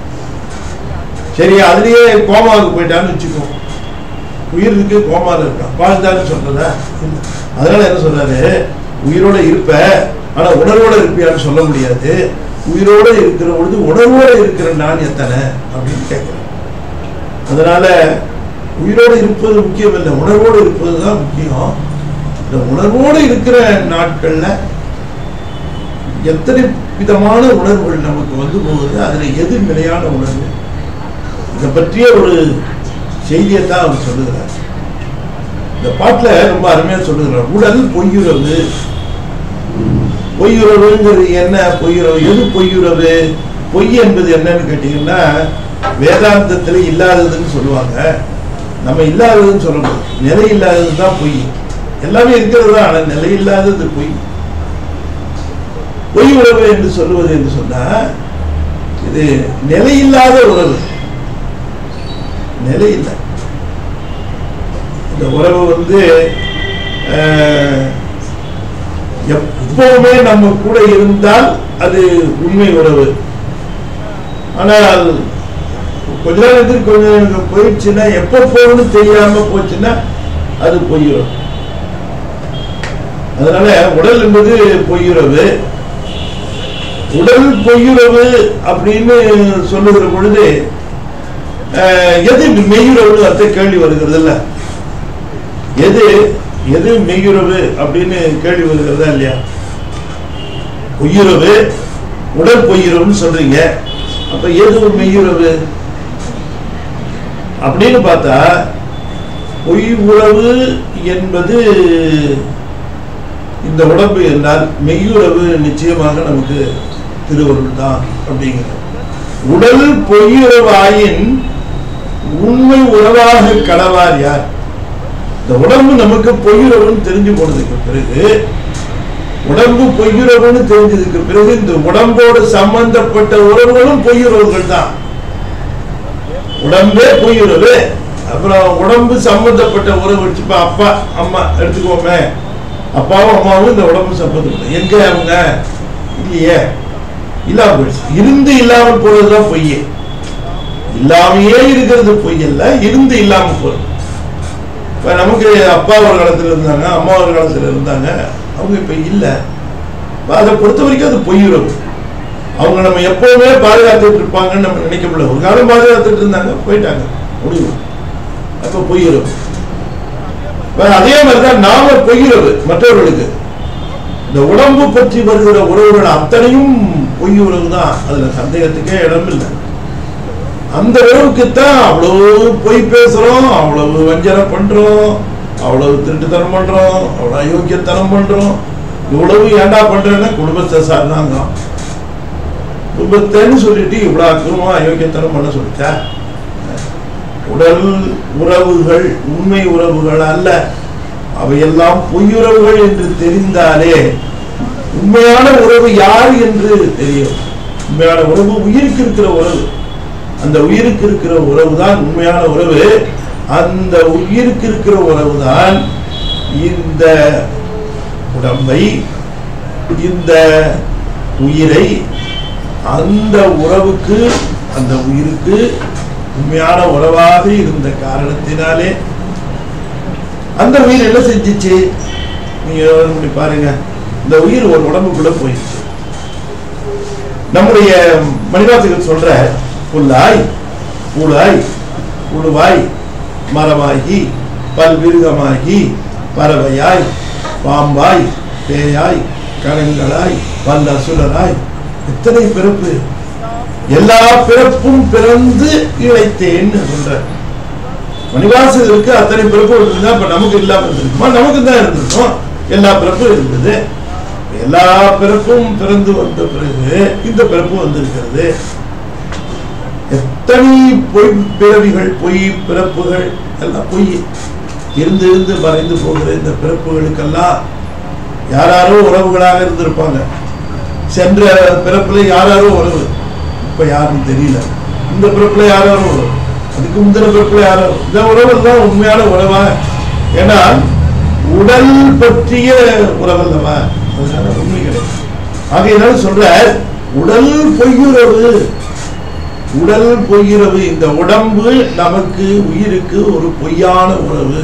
சரி அதுலயே கோமாவுக்கு போயிட்டான்னு வச்சுக்கோ உயிர் இருக்கு கோமால இருக்கான் வாழ்ந்தான்னு சொல்றதா இல்ல அதனால என்ன சொல்றாரு உயிரோட இருப்ப ஆனா உணர்வோட இருப்பியான்னு சொல்ல முடியாது உயிரோட இருக்கிற பொழுது உணர்வோட இருக்கிற நான் எத்தனை அப்படின்னு கேட்கிறேன் அதனால உயிரோடு இருப்பது முக்கியம் இல்லை உணர்வோடு இருப்பது தான் முக்கியம் இந்த உணர்வோடு இருக்கிற நாட்கள்ல எத்தனை விதமான உணர்வுகள் நமக்கு வந்து போகுது அதுல எது நிலையான உணர்வு இதை பற்றிய ஒரு செய்தியை தான் அவர் சொல்லுகிறார் இந்த பாட்டுல ரொம்ப அருமையா சொல்லுகிறார் உடல் பொய்யுறவு பொய்யுறவுங்கிறது என்ன பொய்யுறவு எது பொய்யுறவு பொய் என்பது என்னன்னு கேட்டீங்கன்னா வேதாந்தத்துல இல்லாததுன்னு சொல்லுவாங்க நம்ம இல்லாததுன்னு சொல்ல முடியும் நிலை இல்லாதது தான் பொய் எல்லாமே இருக்கிறது தான் ஆனால் நிலை இல்லாதது பொய் பொய் உறவு என்று சொல்லுவது என்று சொன்னா இது நிலையில்லாத உறவு நிலை இல்லை இந்த உறவு வந்து அஹ், எப்பவுமே நம்ம கூட இருந்தால் அது உண்மை உறவு ஆனால் கொஞ்ச நேரத்துக்கு கொஞ்சம் எனக்கு போயிடுச்சுன்னா எப்போ போகணும்னு தெரியாம போச்சுன்னா அது பொய்யுறவு அதனால உடல் என்பது பொய்யுறவு உடல் பொய்யுறவு அப்படின்னு சொல்லுகிற பொழுது அஹ், எது மெய்யுறவுன்னு அர்த்த கேள்வி வருகிறது இல்ல எது எது மெய்யுறவு அப்படின்னு கேள்வி வருகிறதா இல்லையா பொய்யுறவு உடல் பொய்யுறவுன்னு சொல்றீங்க அப்ப எது மெய்யுறவு அப்படின்னு பார்த்தா பொய் உறவு என்பது இந்த உடம்பு என்றால் மெய்யுறவு நிச்சயமாக நமக்கு திருவருள் தான் அப்படிங்கிறது உடல் பொய்யுறவு ஆயின் உண்மை உறவாக கடவார் யார் இந்த உடம்பு நமக்கு பொய்யுறவுன்னு தெரிஞ்சு போனதுக்கு பிறகு உடம்பு பொய்யுறவுன்னு தெரிஞ்சதுக்கு பிறகு இந்த உடம்போடு சம்பந்தப்பட்ட உறவுகளும் பொய்யுறவுகள் தான் உடம்பே பொய்யுறவு அப்புறம் உடம்பு சம்பந்தப்பட்ட உறவு வச்சுப்பா அப்பா அம்மா எடுத்துக்கோமே அப்பாவும் அம்மாவும் இந்த உடம்பு சம்பந்தப்பட்ட எங்க அவங்க இல்லையே இல்லாம போயிடுச்சு இருந்து இல்லாமல் போறதுதான் பொய்யே இல்லாமையே இருக்கிறது பொய் அல்ல இருந்து இல்லாம போறது இப்ப நமக்கு அப்பா ஒரு காலத்துல இருந்தாங்க அம்மா ஒரு காலத்துல இருந்தாங்க அவங்க இப்ப இல்ல இப்ப அதை பொறுத்த வரைக்கும் அது பொய்யுறவு அவங்க நம்ம எப்பவுமே பாதுகாத்துட்டு இருப்பாங்கன்னு நம்ம நினைக்க முடியல ஒரு காலம் பாதுகாத்துட்டு இருந்தாங்க போயிட்டாங்க முடிவு அப்ப பொய்யுறவு இப்ப அதே மாதிரிதான் நாம பொய்யுறவு மற்றவர்களுக்கு இந்த உடம்பு பற்றி வருகிற உறவுகள் அத்தனையும் பொய் உறவு தான் அதுல சந்தேகத்துக்கே இடம் இல்லை அந்த உறவுக்குத்தான் அவ்வளவு பொய் பேசுறோம் அவ்வளவு வஞ்சனை பண்றோம் அவ்வளவு திருட்டுத்தனம் பண்றோம் அவ்வளவு அயோக்கியத்தனம் பண்றோம் இவ்வளவு ஏண்டா பண்றேன்னா குடும்பத்தை சார்ந்தாங்க குடும்பத்தைன்னு சொல்லிட்டு இவ்வளவு அக்கிரமா அயோக்கியத்தனம் பண்ண சொல்லிட்டா உடல் உறவுகள் உண்மை உறவுகள் அல்ல அவையெல்லாம் பொய்யுறவுகள் என்று தெரிந்தாலே உண்மையான உறவு யார் என்று தெரியும் உண்மையான உறவு உயிருக்கு இருக்கிற உறவு அந்த உயிருக்கு இருக்கிற உறவு தான் உண்மையான உறவு அந்த உயிருக்கு இருக்கிற உறவு தான் இந்த உடம்பை இந்த உயிரை அந்த உறவுக்கு அந்த உயிருக்கு உண்மையான உறவாக இருந்த காரணத்தினாலே அந்த உயிர் என்ன செஞ்சிச்சு நீங்க யோசனை பண்ணி பாருங்க இந்த உயிர் ஒரு உடம்புக்குள்ள போயிடுச்சு நம்முடைய மணிவாசகர் சொல்ற புல்லாய் பூளாய் புழுவாய் மரமாகி பல்விருகமாகி பறவையாய் பாம்பாய் பேயாய் கணங்களாய் வல்லசுலராய் எத்தனை பிறப்பு எல்லா பிறப்பும் பிறந்து இழைத்தேன்னு சொல்ற மணிவாசகருக்கு அத்தனை பிறப்பு இருந்தா இப்ப நமக்கு இல்லாம இருந்திருக்குமா நமக்கு தான் இருந்திருக்கும் எல்லா பிறப்பும் இருந்தது எல்லா பிறப்பும் பிறந்து வந்த பிறகு இந்த பிறப்பு வந்திருக்கிறது எத்தனை பொய் பிறவிகள் பொய் பிறப்புகள் எல்லாம் பொய் இருந்து இருந்து மறைந்து போகிற இந்த பிறப்புகளுக்கெல்லாம் யாராரோ உறவுகளாக இருந்திருப்பாங்க சென்ற பிறப்புல யாராரோ உறவு இப்ப யாருன்னு தெரியல இந்த பிறப்புல யாராரோ உறவு அதுக்கு முந்தின பிறப்புல யாரோ இந்த உறவு தான் உண்மையான உறவா ஏன்னா உடல் பற்றிய உறவு அல்லவா அதனால உண்மை கிடையாது ஆகையினால சொல்ற உடல் பொய்யுறவு உடல் பொய்யுறவு இந்த உடம்பு நமக்கு உயிருக்கு ஒரு பொய்யான உறவு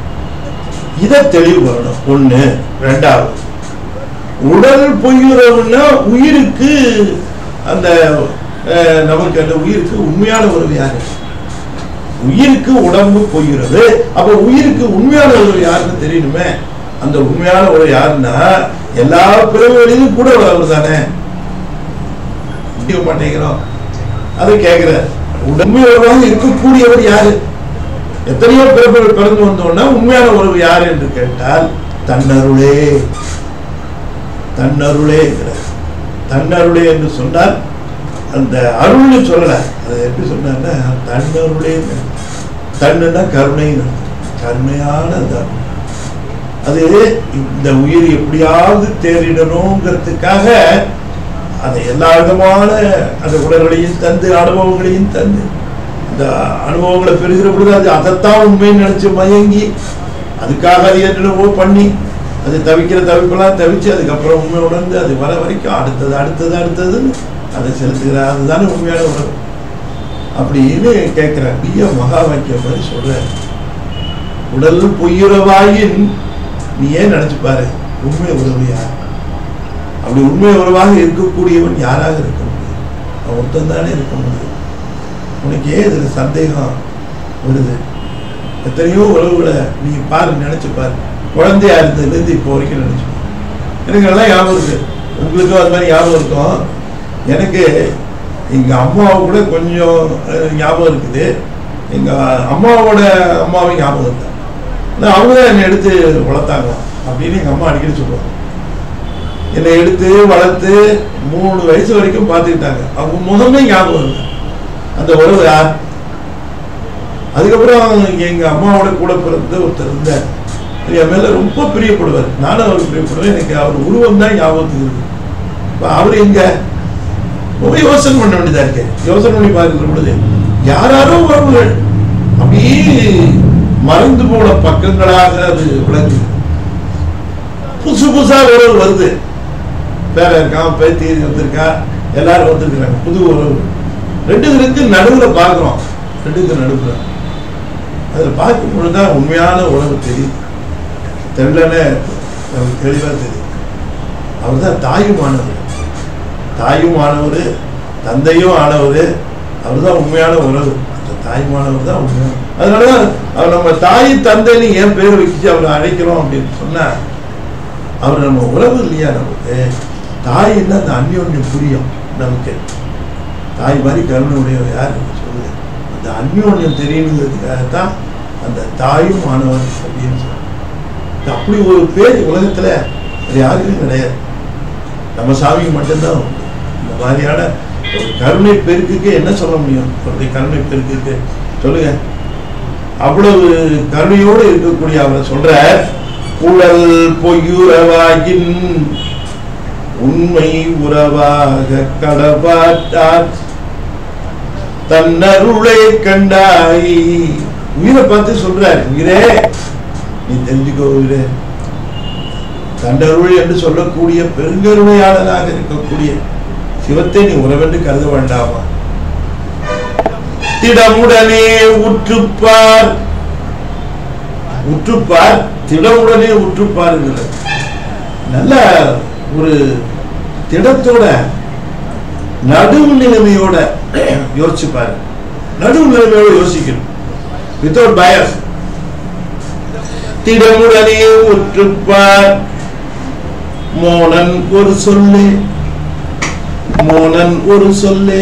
இத தெளிவு வரணும் ஒண்ணு ரெண்டாவது உடல் பொய்யுறவுன்னா உயிருக்கு அந்த அஹ், நமக்கு அந்த உயிருக்கு உண்மையான உறவு யாரு உயிருக்கு உடம்பு பொய்யுறது அப்ப உயிருக்கு உண்மையான உறவு யாருன்னு தெரியணுமே அந்த உண்மையான உறவு யாருன்னா எல்லா பிறகுகளிலும் கூட உறவு தானே முடிய மாட்டேங்கிறோம் அதை கேட்கிற உண்மை உறவாக இருக்கக்கூடியவர் யாரு எத்தனையோ பிறப்புகள் பிறந்து வந்தோம்னா உண்மையான உறவு யார் என்று கேட்டால் தன்னருளே தன்னருளே தன்னருளே என்று சொன்னால் அந்த அருள்னு சொல்லல அதை எப்படி சொன்னார்னா தன்னருளே தன்னுன்னா கருணைன்னு கருணையான அந்த அருள். அது இந்த உயிர் எப்படியாவது தேறிடணுங்கிறதுக்காக அதை எல்லா விதமான அந்த உடல்களையும் தந்து அனுபவங்களையும் தந்து அந்த அனுபவங்களை பெறுகிற பொழுது அது அதைத்தான் உண்மைன்னு நினைச்சு மயங்கி அதுக்காக அது என்னென்னவோ பண்ணி அது தவிக்கிற தவிப்பெல்லாம் தவிச்சு அதுக்கப்புறம் உண்மை உணர்ந்து அது வர வரைக்கும் அடுத்தது அடுத்தது அடுத்ததுன்னு அதை செலுத்துகிற அதுதானே உண்மையான உறவு அப்படின்னு கேட்கிறார் பிய மகா வாக்கியம் மாதிரி சொல்றார் உடல் பொய்யுறவாயின் நீ ஏன் நினைச்சு பாரு உண்மை உறவு யார் அப்படி உண்மை உறவாக இருக்கக்கூடியவன் யாராக இருக்க முடியும் அவன் ஒருத்தன் தானே இருக்க முடியும் உனக்கு ஏன் இதுல சந்தேகம் வருது எத்தனையோ உறவுகளை நீ பாரு நினைச்சு பாரு குழந்தையா இருந்ததுலேருந்து இப்போ வரைக்கும் நினைச்சு பாரு. எனக்கு நல்லா ஞாபகம் இருக்கு உங்களுக்கும் அது மாதிரி ஞாபகம் இருக்கும் எனக்கு எங்க அம்மாவை கூட கொஞ்சம் அஹ், ஞாபகம் இருக்குது எங்க அம்மாவோட அம்மாவும் ஞாபகம் இருக்கு ஆனா அவங்க தான் என்னை எடுத்து வளர்த்தாங்க அப்படின்னு எங்க அம்மா அடிக்கடி சொல்லுவாங்க என்னை எடுத்து வளர்த்து மூணு வயசு வரைக்கும் பார்த்துக்கிட்டாங்க அவங்க முகமே ஞாபகம் இல்லை அந்த உறவு யார் அதுக்கப்புறம் எங்க அம்மாவோட கூட பிறந்த ஒருத்தர் இருந்தார் என் மேல ரொம்ப பிரியப்படுவார் நானும் அவர் பிரியப்படுவேன் எனக்கு அவர் உருவம் தான் ஞாபகத்துக்கு இருக்கு இப்ப அவர் எங்க ரொம்ப யோசனை பண்ண வேண்டியதா இருக்கு யோசனை பண்ணி பார்க்கிற பொழுது யாராரோ உறவுகள் அப்படியே மறைந்து போன பக்கங்களாக அது விளங்குது புதுசு புதுசா உறவு வருது பேர இருக்கான் பேத்தி வந்திருக்கா எல்லாரும் வந்திருக்கிறாங்க புது உறவு ரெண்டுக்கு நடுவுல பார்க்கிறோம் ரெண்டுக்கு நடுவுல அதுல பார்க்கும் பொழுதுதான் உண்மையான உறவு தெரியுது தெரியலன்னு நமக்கு தெளிவா தெரியும் அவர் தான் தாயும் ஆனவர் தாயும் ஆனவர் தந்தையும் ஆனவர் அவர் தான் உண்மையான உறவு அந்த தாயுமானவர் தான் உண்மையான அதனால அவர் நம்ம தாய் தந்தைன்னு ஏன் பேர் வச்சு அவரை அழைக்கிறோம் அப்படின்னு சொன்னா அவர் நம்ம உறவு இல்லையா நமக்கு தாயின்னா அந்த அந்யோன்யம் புரியும் நமக்கு தாய் மாதிரி கருணை உடையவர் யார் சொல்லுங்க அந்த அந்யோன்யம் தெரியணுங்கிறதுக்காகத்தான் அந்த தாயும் மாணவர் அப்படின்னு சொல்லுவாங்க இது அப்படி ஒரு பேர் உலகத்துல வேற யாருக்கும் கிடையாது நம்ம சாமிக்கு மட்டும்தான் உண்டு. இந்த மாதிரியான ஒரு கருணை பெருக்குக்கு என்ன சொல்ல முடியும் ஒரு கருணை பெருக்குக்கு சொல்லுங்க அவ்வளவு கருணையோடு இருக்கக்கூடிய அவரை சொல்ற குழல் பொய்யுறவாகின் உண்மை உறவாக கடபாட்டார் தன்னருளை கண்டாய் உயிரை பார்த்து சொல்றார் உயிரே நீ தெரிஞ்சுக்கோ உயிரே தண்டருள் என்று சொல்லக்கூடிய பெருங்கருணையாளராக இருக்கக்கூடிய சிவத்தை நீ உறவென்று கருத வேண்டாமா திடமுடனே உற்றுப்பார் உற்றுப்பார் திடமுடனே உற்றுப்பாருங்கிறது நல்ல ஒரு திடத்தோட நடுவு நிலைமையோட யோசிச்சு பாரு நடுவு நிலைமையோட யோசிக்கணும் வித்தவுட் பயஸ் திடமுடனே உற்றுப்பார் மோனன் ஒரு சொல்லு மோனன் ஒரு சொல்லு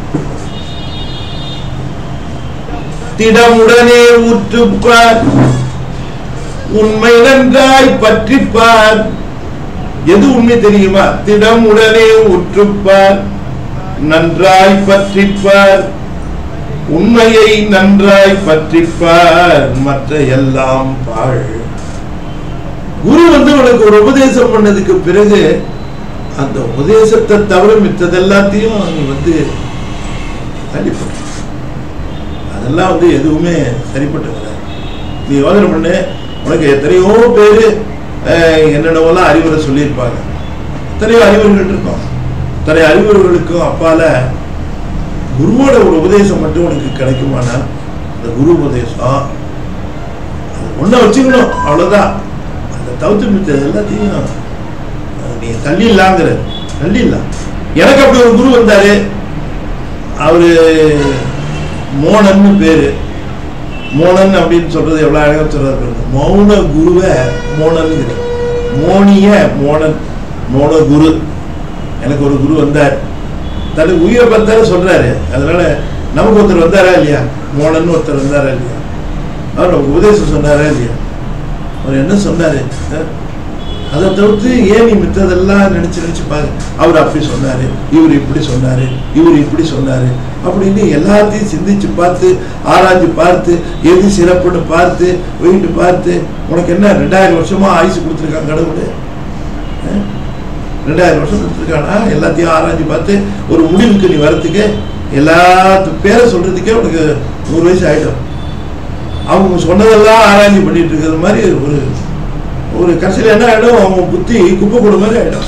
திடமுடனே உற்றுப்பார் உண்மை நன்றாய் பற்றிப்பார் எது உண்மை தெரியுமா திடமுடனே உற்றுப்பார் நன்றாய் பற்றிப்பார் உண்மையை நன்றாய் பற்றிப்பார் மற்ற எல்லாம் பாழ் குரு வந்து உனக்கு ஒரு உபதேசம் பண்ணதுக்கு பிறகு அந்த உபதேசத்தை தவிர மித்தது எல்லாத்தையும் நீ வந்து தள்ளிப்பட்டு அதெல்லாம் வந்து எதுவுமே சரிப்பட்டு வராது நீ யோசனை பண்ணு உனக்கு எத்தனையோ பேர் என்னென்னவெல்லாம் அறிவுரை சொல்லியிருப்பாங்க எத்தனையோ அறிவுரைகள் இருக்கும் இத்தனை அறிவுரைகளுக்கும் அப்பால குருவோட ஒரு உபதேசம் மட்டும் உனக்கு கிடைக்குமானா அந்த குரு உபதேசம் அது ஒன்றை வச்சுக்கணும் அவ்வளோதான் அதை தவிர்த்து மிச்சது எல்லாத்தையும் அஹ், நீ தள்ளி இல்லாங்கிற தள்ளி இல்ல எனக்கு அப்படி ஒரு குரு வந்தாரு அவரு மோனன்னு பேரு மோனன் அப்படின்னு சொல்றது எவ்வளவு அழகா சொல்றாரு பாருங்க. மௌன குருவை மோனன் மோனிய மோனன் மோன குரு எனக்கு ஒரு குரு வந்தார் தனக்கு உயிரை பார்த்தாரு சொல்றாரு அதனால நமக்கு ஒருத்தர் வந்தாரா இல்லையா மோனன் ஒருத்தர் வந்தாரா இல்லையா அவர் நமக்கு உபதேசம் சொன்னாரா இல்லையா அவர் என்ன சொன்னாரு அஹ்? அதை தவிர்த்து ஏன் நீ மித்ததெல்லாம் நினைச்சு நினைச்சு பாரு அவர் அப்படி சொன்னாரு இவர் இப்படி சொன்னாரு இவர் இப்படி சொன்னாரு அப்படின்னு எல்லாத்தையும் சிந்திச்சு பார்த்து ஆராய்ஞ்சு பார்த்து எது சிறப்புன்னு பார்த்து வெயிட்டு பார்த்து உனக்கு என்ன ரெண்டாயிரம் வருஷமா ஆயுசு கொடுத்துருக்காங்க கடவுள் அஹ்? ரெண்டாயிரம் வருஷம் கொடுத்துருக்கானா எல்லாத்தையும் ஆராய்ஞ்சு பார்த்து ஒரு முடிவுக்கு நீ வரத்துக்கு எல்லாத்து பேரை சொல்றதுக்கே உனக்கு நூறு வயசு ஆயிடும் அவங்க சொன்னதெல்லாம் ஆராய்ச்சி பண்ணிட்டு இருக்கிற மாதிரி ஒரு ஒரு கடைசியில் என்ன ஆயிடும் அவங்க புத்தி குப்பை கொடு மாதிரி ஆயிடும்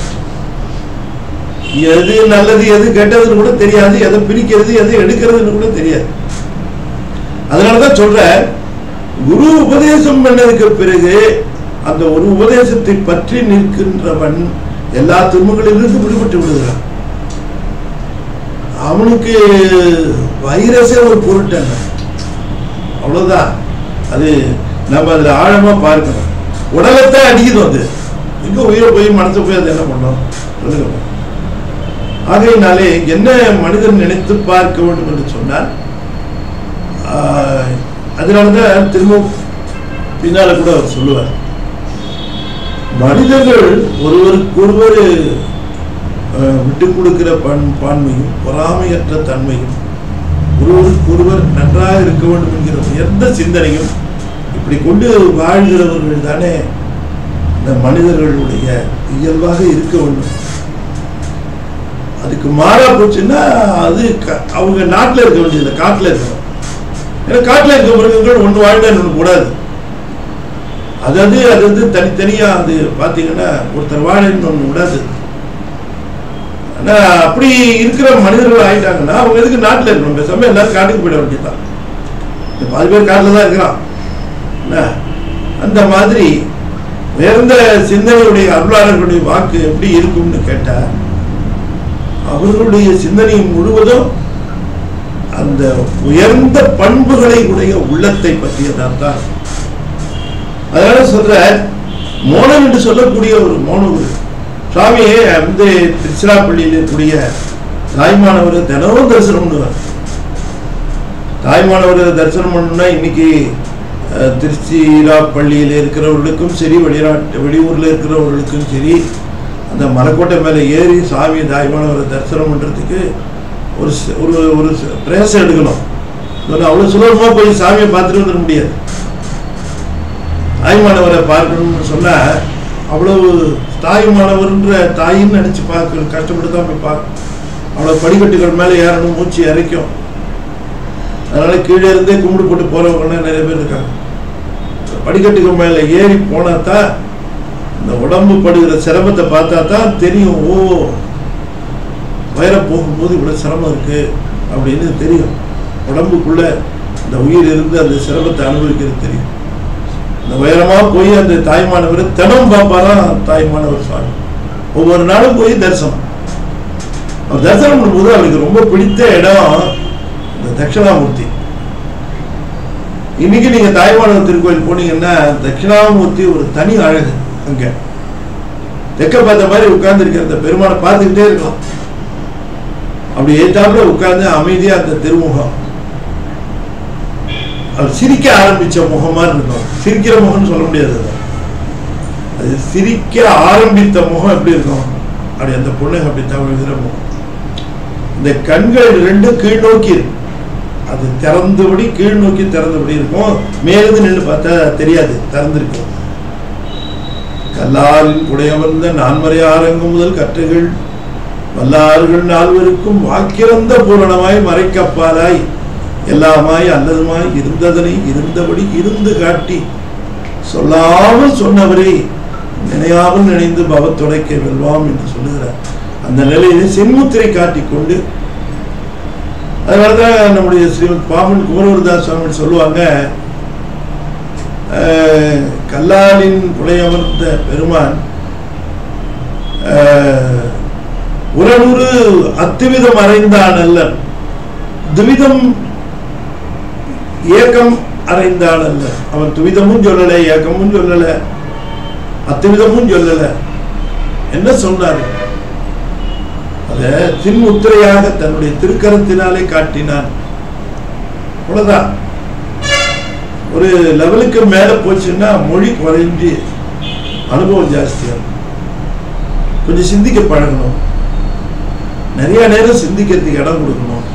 எது நல்லது எது கெட்டதுன்னு கூட தெரியாது எதை பிரிக்கிறது எதை எடுக்கிறதுன்னு கூட தெரியாது அதனாலதான் சொல்றேன் குரு உபதேசம் பண்ணதுக்கு பிறகு அந்த ஒரு உபதேசத்தை பற்றி நிற்கின்றவன் எல்லா துன்பங்களிலிருந்து விடுபட்டு விடுகிறான் அவனுக்கு வைரஸே ஒரு பொருட்டல்ல அவ்வளவுதான் அது நம்ம அதில் ஆழமா பார்க்கணும் உடலைத்தான் அடிக்குது அது எங்க உயிரை போய் மனசை போய் அது என்ன பண்ணோம் சொல்லுங்க பாப்போம். ஆகையினாலே என்ன மனிதன் நினைத்து பார்க்க வேண்டும் என்று சொன்னால் ஆஹ், அதனாலதான் திரும்ப பின்னால கூட அவர் சொல்லுவார் மனிதர்கள் ஒருவருக்கொருவர் அஹ், விட்டுக் கொடுக்கிற பண் பான்மையும் பொறாமையற்ற தன்மையும் ஒருவருக்கொருவர் நன்றாக இருக்க வேண்டும் என்கிற உயர்ந்த சிந்தனையும் இப்படி கொண்டு வாழ்கிறவர்கள் தானே இந்த மனிதர்களுடைய இயல்பாக இருக்க வேண்டும் அதுக்கு மாறா போச்சுன்னா அது க- அவங்க நாட்டில் இருக்க வேண்டியது காட்டில் இருக்கணும் ஏன்னா காட்டில் இருக்க மிருகங்கள் ஒன்று வாழ்ந்தா இன்னொன்று கூடாது அது அது அது வந்து தனித்தனியா அது பார்த்தீங்கன்னா ஒருத்தர் வாழ இன்னொன்று விடாது ஆனா அப்படி இருக்கிற மனிதர்கள் ஆயிட்டாங்கன்னா அவங்க எதுக்கு நாட்டில் இருக்கணும் பேசாம எல்லாரும் காட்டுக்கு போயிட வேண்டியதுதான் இந்த பாதி பேர் காட்டில் தான் இருக்கிறான் என்ன அந்த மாதிரி உயர்ந்த சிந்தனையுடைய அருளாளர்களுடைய வாக்கு எப்படி இருக்கும்னு கேட்டா அவர்களுடைய சிந்தனை முழுவதும் அந்த உயர்ந்த பண்புகளை உடைய உள்ளத்தை பற்றியதான் தான் அதனால சொல்ற மோனம் என்று சொல்லக்கூடிய ஒரு மோனம் ஒரு சுவாமியே வந்து திருச்சிராப்பள்ளியில் இருக்கக்கூடிய தாய்மானவர் தினமும் தரிசனம் பண்ணுவார் தாய்மானவர் தரிசனம் பண்ணணும்னா இன்னைக்கு அஹ், திருச்சிராப்பள்ளியில் இருக்கிறவர்களுக்கும் சரி வெளிநாட்டு வெளியூர்ல இருக்கிறவர்களுக்கும் சரி அந்த மலைக்கோட்டை மேலே ஏறி சாமி தாய்மானவரை தரிசனம் பண்றதுக்கு ஒரு ச- ஒரு ஒரு ச- பிரயாசம் எடுக்கணும் இதெல்லாம் அவ்வளவு சுலபமா போய் சாமியை பார்த்துட்டு வந்துட முடியாது தாய்மானவரை பார்க்கணும்னு சொன்னா அவ்வளவு தாய்மானவர்ன்ற தாயின்னு நினைச்சு பார்க்க கஷ்டப்பட்டு தான் போய் பார்க்கணும் அவ்வளவு படிக்கட்டுகள் மேலே ஏறணும் மூச்சு இறைக்கும் அதனால கீழே இருந்தே கும்பிடு போட்டு போறவங்கலாம் நிறைய பேர் இருக்காங்க இந்த படிக்கட்டுகள் மேலே ஏறி போனா தான் இந்த உடம்பு படுகிற சிரமத்தை பார்த்தா தான் தெரியும் ஓ வயிற போகும்போது இவ்வளவு சிரமம் இருக்கு அப்படின்னு தெரியும் உடம்புக்குள்ள இந்த உயிர் இருந்து அந்த சிரமத்தை அனுபவிக்கிறது தெரியும் இந்த உயரமா போய் அந்த தாய்மானவர் தினம் பார்ப்பாராம் தாய்மானவர் சுவாமி ஒவ்வொரு நாளும் போய் தரிசனம் அவர் தரிசனம் பண்ணும்போது அவருக்கு ரொம்ப பிடித்த இடம் இந்த தட்சிணாமூர்த்தி இன்னைக்கு நீங்க தாய்மானவர் திருக்கோயில் போனீங்கன்னா தட்சிணாமூர்த்தி ஒரு தனி அழகு அங்க தெக்க பார்த்த மாதிரி உட்கார்ந்து இருக்கிற அந்த பெருமானை பார்த்துக்கிட்டே இருக்கலாம் அப்படி ஏத்தாப்புல உட்கார்ந்து அமைதியா அந்த திருமுகம் அவர் சிரிக்க ஆரம்பிச்ச முகம் மாதிரி இருக்கும் சிரிக்கிற முகம்னு சொல்ல முடியாது அது. அது சிரிக்க ஆரம்பித்த முகம் எப்படி இருக்கும் அப்படி அந்த பொண்ணுங்க அப்படி தவிழ்கிற முகம் இந்த கண்கள் ரெண்டும் கீழ் நோக்கி இருக்கும் அது திறந்தபடி கீழ் நோக்கி திறந்தபடி இருக்கும் மேலிருந்து நின்று பார்த்தா தெரியாது திறந்திருக்கும் கல்லாரின் புடையமர்ந்த நான்மறை ஆரங்கு முதல் கற்றுகள் வல்லார்கள் நால்வருக்கும் வாக்கிறந்த பூரணமாய் மறைக்கப்பாலாய் எல்லாமாய் அல்லதுமாய் இருந்ததனை இருந்தபடி இருந்து காட்டி சொல்லாமல் சொன்னவரே நினையாமல் நினைந்து பவத்துடைக்க வெல்வாம் என்று சொல்லுகிறார் அந்த நிலையிலே சென்முத்திரை காட்டிக் கொண்டு அதனாலதான் நம்முடைய ஸ்ரீமத் பாமன் குமரகுருதாஸ் சுவாமி சொல்லுவாங்க அஹ், கல்லாலின் புலையமர்ந்த பெருமான் அஹ், உறவுரு அத்துவிதம் அறைந்தான் அல்லன் துவிதம் ஏக்கம் அறைந்தான் அல்ல அவன் துவிதமும் சொல்லல ஏக்கமும் சொல்லல அத்துவிதமும் சொல்லல என்ன சொன்னார் அத தின்முத்திரையாக தன்னுடைய திருக்கரத்தினாலே காட்டினான் அவ்வளவுதான் ஒரு லெவலுக்கு மேல போச்சுன்னா மொழி குறைஞ்சு அனுபவம் ஜாஸ்தியாகும் கொஞ்சம் சிந்திக்க பழகணும் நிறைய நேரம் சிந்திக்கிறதுக்கு இடம் கொடுக்கணும்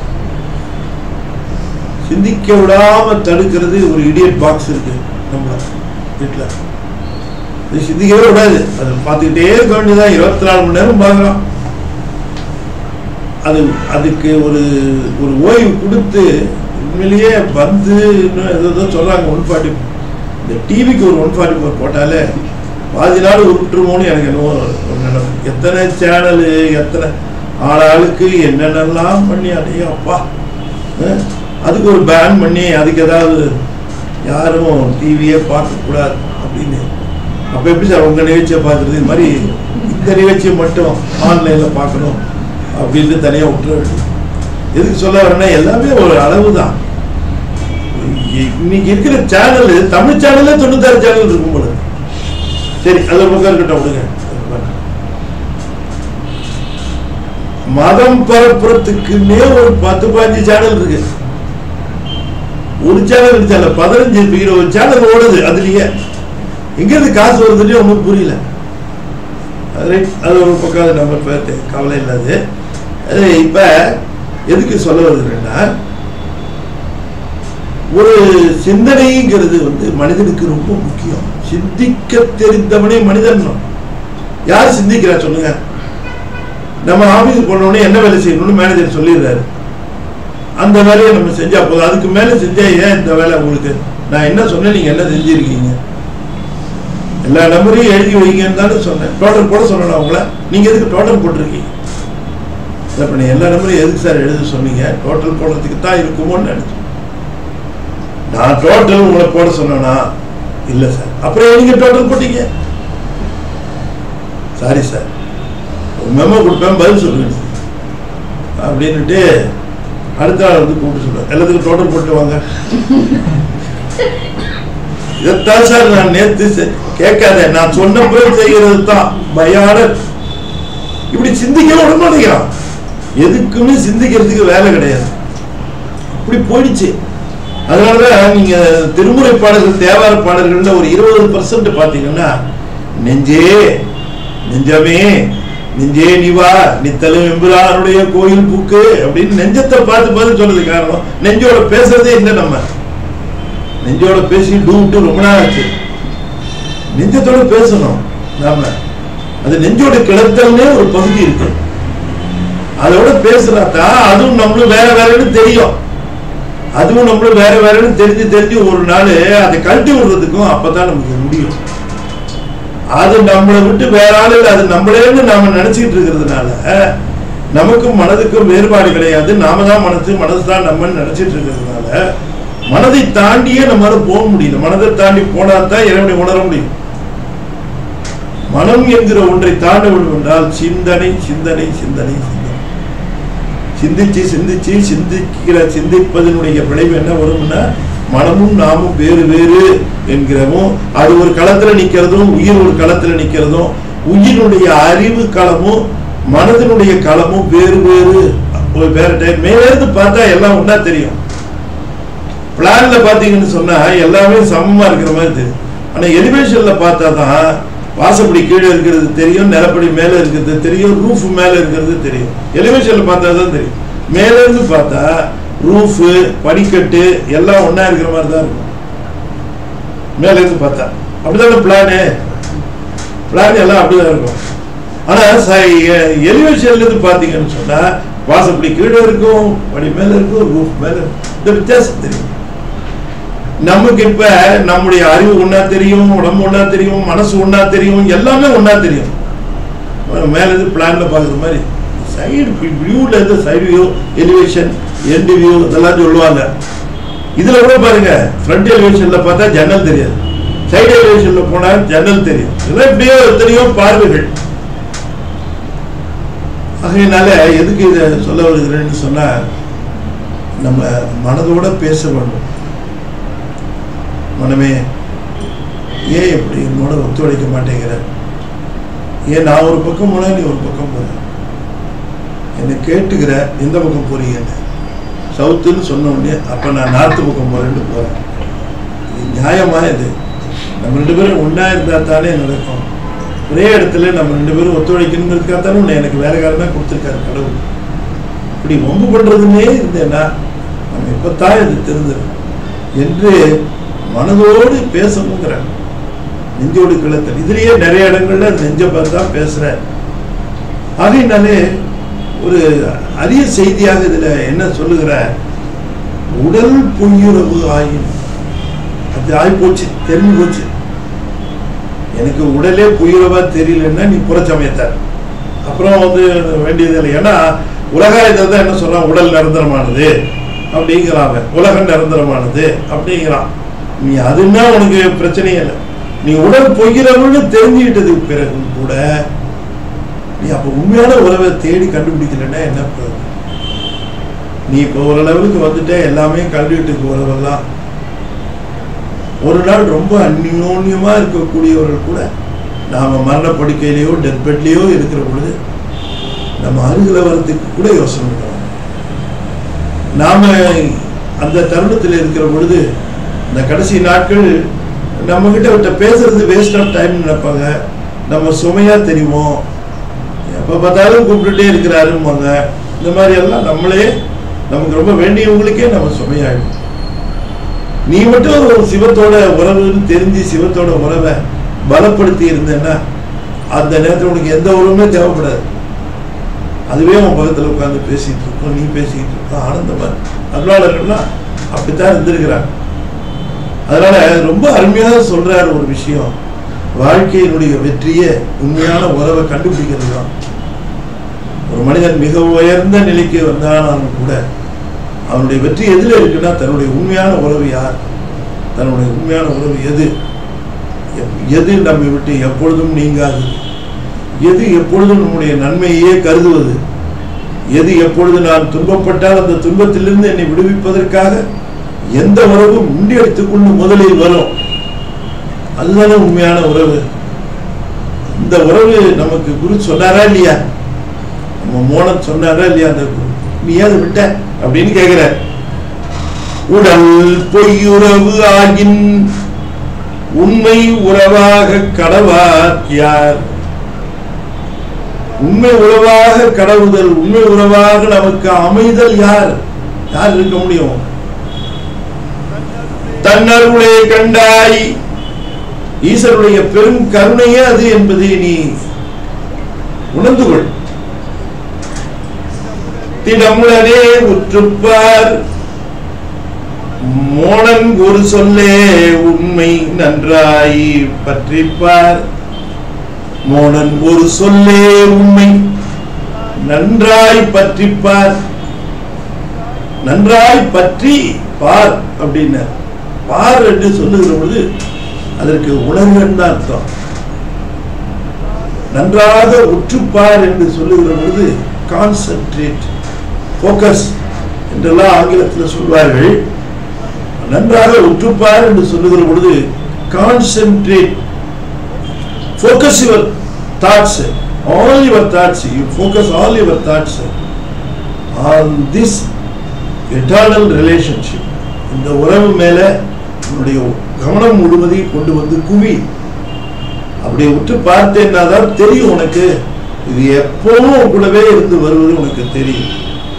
சிந்திக்க விடாம தடுக்கிறது ஒரு இடியட் பாக்ஸ் இருக்கு நம்மள வீட்டுல இது சிந்திக்கவே விடாது அது பார்த்துக்கிட்டே இருக்க வேண்டியதான் இருபத்தி நாலு மணி நேரம் பார்க்கலாம் அது அதுக்கு ஒரு ஒரு ஓய்வு கொடுத்து உண்மையிலேயே வந்து இன்னும் ஏதோ ஏதோ சொல்றாங்க ஒன் ஃபார்ட்டி இந்த டிவிக்கு ஒரு ஒன் ஃபார்ட்டி ஃபோர் போட்டாலே பாதி நாள் உருட்டுருமோன்னு எனக்கு என்னவோ ஒரு நினைப்பு எத்தனை சேனலு எத்தனை ஆளாளுக்கு என்னென்னலாம் பண்ணி அடையே அப்பா அஹ், அதுக்கு ஒரு பேன் பண்ணி அதுக்கு ஏதாவது யாரும் டிவியே பார்க்கக்கூடாது அப்படின்னு அப்போ எப்படி சார் உங்கள் நிகழ்ச்சியை பார்க்குறது இது மாதிரி இந்த நிகழ்ச்சியை மட்டும் ஆன்லைனில் பார்க்கணும் அப்படின்ட்டு தனியாக விட்டுற வேண்டியது எதுக்கு சொல்ல வரேன்னா எல்லாமே ஒரு அளவு தான் இ- இன்னைக்கு இருக்கிற சேனல் தமிழ் சேனல்ல தொண்ணூத்தாறு சேனல் இருக்கும் போல சரி அது ஒரு பக்கம் இருக்கட்டும் விடுங்க அது வேண்டாம். மதம் பரப்புறதுக்குன்னே ஒரு பத்து பதினஞ்சு சேனல் இருக்கு ஒரு சேனல் ரெண்டு சேனல் பதினஞ்சு இப்ப இருபது சேனல் ஓடுது அதுலயே எங்க இருந்து காசு வருதுன்னு ஒன்றும் புரியல அது right. அது ஒரு பக்கம் அது நம்ம இப்ப தே- கவலை இல்லாது அது இப்ப எதுக்கு சொல்ல வருதுன்னா ஒரு சிந்தனைங்கிறது வந்து மனிதனுக்கு ரொம்ப முக்கியம் சிந்திக்க தெரிந்தவனே மனிதன் யார் சிந்திக்கிறா சொல்லுங்க நம்ம ஆபீஸ் போனோடனே என்ன வேலை செய்யணும்னு மேனேஜர் சொல்லிடுறாரு அந்த வேலையை நம்ம செஞ்சா போதும் அதுக்கு மேல செஞ்சா ஏன் இந்த வேலை உங்களுக்கு நான் என்ன சொன்னேன் நீங்க என்ன செஞ்சிருக்கீங்க எல்லா நம்பரையும் எழுதி வைங்கன்னு தானே சொன்னேன் டோட்டல் போட சொல்லணும் உங்களை நீங்க எதுக்கு டோட்டல் போட்டிருக்கீங்க இல்ல, இப்ப நீ எல்லா நம்பரையும் எதுக்கு சார் எழுத சொன்னீங்க டோட்டல் போடுறதுக்கு தான் இருக்குமோன்னு நினைச்சேன் நான் டோட்டல் உங்களை போட சொன்னேனா இல்ல சார் அப்புறம் நீங்க டோட்டல் போட்டீங்க சாரி சார் ஒரு மெமோ கொடுப்பேன் பதில் சொல்லுங்க நீங்க. அப்படின்னுட்டு அடுத்த ஆள் வந்து கூப்பிட்டு சொல்லுவேன் எல்லாத்துக்கும் டோட்டல் போட்டு வாங்க இதைத்தான் சார் நான் நேத்து செ- கேட்காத நான் சொன்ன போய் செய்கிறது தான் பயான இப்படி சிந்திக்க விட மாட்டேங்கிறான் எதுக்குமே சிந்திக்கிறதுக்கு வேலை கிடையாது இப்படி போயிடுச்சு அதனாலதான் நீங்க திருமுறை பாடல்கள் தேவார பாடல்கள்ல ஒரு இருபது பர்சன்ட் பாத்தீங்கன்னா நெஞ்சே நெஞ்சமே நெஞ்சே நீ வா நித்தலும் எம்புரானுடைய கோயில் பூக்கு அப்படின்னு நெஞ்சத்தை பார்த்து பார்த்து சொன்னது காரணம் நெஞ்சோட பேசுறதே இல்லை நம்ம நெஞ்சோட பேசி டூட்டு ரொம்ப நாள் ஆச்சு நெஞ்சத்தோட பேசணும் நாம அது நெஞ்சோட கிளத்தல்னே ஒரு பகுதி இருக்கு அதோட பேசுறாத்தா அதுவும் நம்மளும் வேற வேறன்னு தெரியும் அதுவும் நம்மளும் வேற வேறன்னு தெரிஞ்சு தெரிஞ்சு ஒரு நாள் அதை கழட்டி விடுறதுக்கும் அப்பதான் நமக்கு முடியும் அது நம்மளை விட்டு வேற ஆள் இல்லை அது நம்மளேன்னு நாம நினைச்சிட்டு இருக்கிறதுனால நமக்கும் மனதுக்கும் வேறுபாடு கிடையாது நாம தான் மனசு மனசு தான் நம்ம நினைச்சிட்டு இருக்கிறதுனால மனதை தாண்டியே நம்மளால போக முடியல மனதை தாண்டி போனா தான் இறைவனை உணர முடியும் மனம் என்கிற ஒன்றை தாண்ட வேண்டும் என்றால் சிந்தனை சிந்தனை சிந்தனை சிந்தனை சிந்திச்சு சிந்திச்சு சிந்திக்கிற சிந்திப்பதனுடைய விளைவு என்ன வரும்னா மனமும் நாமும் வேறு வேறு என்கிறமும் அது ஒரு களத்துல நிக்கிறதும் உயிர் ஒரு களத்துல நிக்கிறதும் உயிரினுடைய அறிவு களமும் மனதினுடைய களமும் வேறு வேறு ஒரு வேற டைம் மேல இருந்து பார்த்தா எல்லாம் ஒண்ணா தெரியும் பிளான்ல பாத்தீங்கன்னு சொன்னா எல்லாமே சமமா இருக்கிற மாதிரி தெரியும் ஆனா எலிவேஷன்ல பார்த்தா தான் வாசப்படி கீழே இருக்கிறது தெரியும் நிலப்படி மேல இருக்கிறது தெரியும் ரூஃப் மேல இருக்கிறது தெரியும் எலிவேஷன்ல பார்த்தா தான் தெரியும் மேல இருந்து பார்த்தா ரூஃப் படிக்கட்டு எல்லாம் ஒண்ணா இருக்கிற மாதிரி தான் இருக்கும் மேல இருந்து பார்த்தா அப்படிதானே பிளானு பிளான் எல்லாம் அப்படிதான் இருக்கும் ஆனா எலிவேஷன்ல இருந்து பாத்தீங்கன்னு சொன்னா வாசப்படி கீழே இருக்கும் படி மேல இருக்கும் ரூஃப் மேல இருக்கும். இந்த வித்தியாசம் தெரியும் நமக்கு இப்ப நம்முடைய அறிவு ஒண்ணா தெரியும் உடம்பு ஒண்ணா தெரியும் மனசு ஒண்ணா தெரியும் எல்லாமே ஒண்ணா தெரியும் மேல இருந்து பிளான்ல பாக்குற மாதிரி சைடு வியூல இருந்து side view elevation end view இதெல்லாம் சொல்லுவாங்க இதுல கூட பாருங்க ஃப்ரண்ட் எலிவேஷன்ல பார்த்தா ஜன்னல் தெரியாது சைடு எலிவேஷன்ல போனா ஜன்னல் தெரியும் இதெல்லாம் இப்படியோ எத்தனையோ பார்வைகள் ஆகையினால எதுக்கு இதை சொல்ல வருகிறேன்னு சொன்னா நம்ம மனதோட பேச வேண்டும் மனமே ஏன் இப்படி என்னோட ஒத்துழைக்க மாட்டேங்கிற ஏன் நான் ஒரு பக்கம் போனா நீ ஒரு பக்கம் போற என்னை கேட்டுக்கிற எந்த பக்கம் போறீங்கன்னு சவுத்துன்னு சொன்ன உடனே அப்ப நான் நார்த்து பக்கம் போறேன்னு போறேன் இது நியாயமா இது நம்ம ரெண்டு பேரும் ஒண்ணா இருந்தா தானே நடக்கும் ஒரே இடத்துல நம்ம ரெண்டு பேரும் ஒத்துழைக்கணுங்கிறதுக்காக தானே உன்னை எனக்கு வேலைக்காரனா கொடுத்துருக்காரு கடவுள் இப்படி வம்பு பண்றதுன்னே இருந்தேன்னா நம்ம இப்பத்தான் இது தெரிஞ்சிடும் என்று மனதோடு பேசணுங்கிறார் நெஞ்சோடு கிளத்தல் இதுலயே நிறைய இடங்கள்ல நெஞ்ச பார்த்து தான் பேசுறேன் ஆகையினாலே ஒரு அரிய செய்தியாக இதுல என்ன சொல்லுகிற உடல் பொய்யுறவு ஆயின் அது ஆகி போச்சு தெரிஞ்சு போச்சு எனக்கு உடலே பொய்யுறவா தெரியலன்னா நீ புறச்சமயத்தார் அப்புறம் வந்து வேண்டியது இல்லை ஏன்னா உலகாயத்தை தான் என்ன சொல்றான் உடல் நிரந்தரமானது அப்படிங்கிறாங்க உலகம் நிரந்தரமானது அப்படிங்கிறான் நீ அதுன்னா உனக்கு பிரச்சனையே இல்லை நீ உடல் பொய்கிறவன்னு தெரிஞ்சுக்கிட்டதுக்கு பிறகு கூட நீ அப்ப உண்மையான உறவை தேடி கண்டுபிடிக்கலன்னா என்ன பிரயோஜனம்? நீ இப்போ ஓரளவுக்கு வந்துட்ட எல்லாமே கல்வெட்டுக்கு உறவெல்லாம் ஒரு நாள் ரொம்ப அந்யோன்யமா இருக்கக்கூடியவர்கள் கூட நாம மரண படுக்கையிலேயோ டெத் பெட்லேயோ இருக்கிற பொழுது நம்ம அருகில் வர்றதுக்கு கூட யோசனை பண்ணுவோம் நாம அந்த தருணத்தில் இருக்கிற பொழுது இந்த கடைசி நாட்கள் நம்ம கிட்ட விட்ட பேசுறது வேஸ்ட் ஆஃப் டைம் நினைப்பாங்க நம்ம சுமையா தெரியுமோ எப்ப பார்த்தாலும் கூப்பிட்டுட்டே இருக்கிறாரும்பாங்க இந்த மாதிரி எல்லாம் நம்மளே நமக்கு ரொம்ப வேண்டியவங்களுக்கே நம்ம சுமையாயிடும் நீ மட்டும் சிவத்தோட உறவுன்னு தெரிஞ்சு சிவத்தோட உறவை பலப்படுத்தி இருந்தேன்னா அந்த நேரத்தில் உனக்கு எந்த உறவுமே தேவைப்படாது அதுவே உன் பக்கத்தில் உட்காந்து பேசிட்டு இருக்கோம் நீ பேசிட்டு இருக்கோம் ஆனந்தமா இருக்கு. அருளாளர்கள்லாம் அப்படித்தான் இருந்திருக்கிறாங்க அதனால ரொம்ப அருமையாக சொல்றாரு ஒரு விஷயம் வாழ்க்கையினுடைய வெற்றியை உண்மையான உறவை கண்டுபிடிக்கிறது தான் ஒரு மனிதன் மிக உயர்ந்த நிலைக்கு வந்தானாலும் கூட அவனுடைய வெற்றி எதுல இருக்குன்னா தன்னுடைய உண்மையான உறவு யார் தன்னுடைய உண்மையான உறவு எது எப்- எது நம்மை விட்டு எப்பொழுதும் நீங்காது எது எப்பொழுதும் நம்முடைய நன்மையே கருதுவது எது எப்பொழுது நான் துன்பப்பட்டால் அந்த துன்பத்திலிருந்து என்னை விடுவிப்பதற்காக எந்த உறவும் முண்டியடித்துக் கொண்டு முதலில் வரும் அதுதானே உண்மையான உறவு இந்த உறவு நமக்கு குரு சொன்னாரா இல்லையா நம்ம மோனன் சொன்னாரா இல்லையா அந்த குரு நீ ஏன் அதை விட்ட அப்படின்னு கேக்குற உடல் பொய்யுறவு ஆகின் உண்மை உறவாக கடவார் யார் உண்மை உறவாக கடவுதல் உண்மை உறவாக நமக்கு அமைதல் யார் யார் இருக்க முடியும் தன்னருளே கண்டாய் ஈஸ்வருடைய பெரும் கருணையே அது என்பதை நீ உணர்ந்து கொள் திடமுடனே உற்றுப்பார் மோனன் ஒரு சொல்லே உண்மை நன்றாய் பற்றிப்பார் மோனன் ஒரு சொல்லே உண்மை நன்றாய் பற்றிப்பார் நன்றாய் பற்றி பார் அப்படின்னார் பார் என்று சொல்லுகிற பொழுது அதற்கு உணர்வுன்னு அர்த்தம் நன்றாக உற்றுப்பார் என்று சொல்லுகிற பொழுது கான்சென்ட்ரேட் ஃபோக்கஸ் என்றெல்லாம் ஆங்கிலத்தில் சொல்வார்கள் நன்றாக உற்றுப்பார் என்று சொல்லுகிற பொழுது concentrate focus your thoughts all your thoughts you focus all your thoughts on this eternal relationship இந்த உறவு மேல உன்னுடைய கவனம் முழுவதையும் கொண்டு வந்து குவி அப்படி உற்று பார்த்தேன்னா தான் தெரியும் உனக்கு இது எப்பவும் உன் கூடவே இருந்து வருவது உனக்கு தெரியும்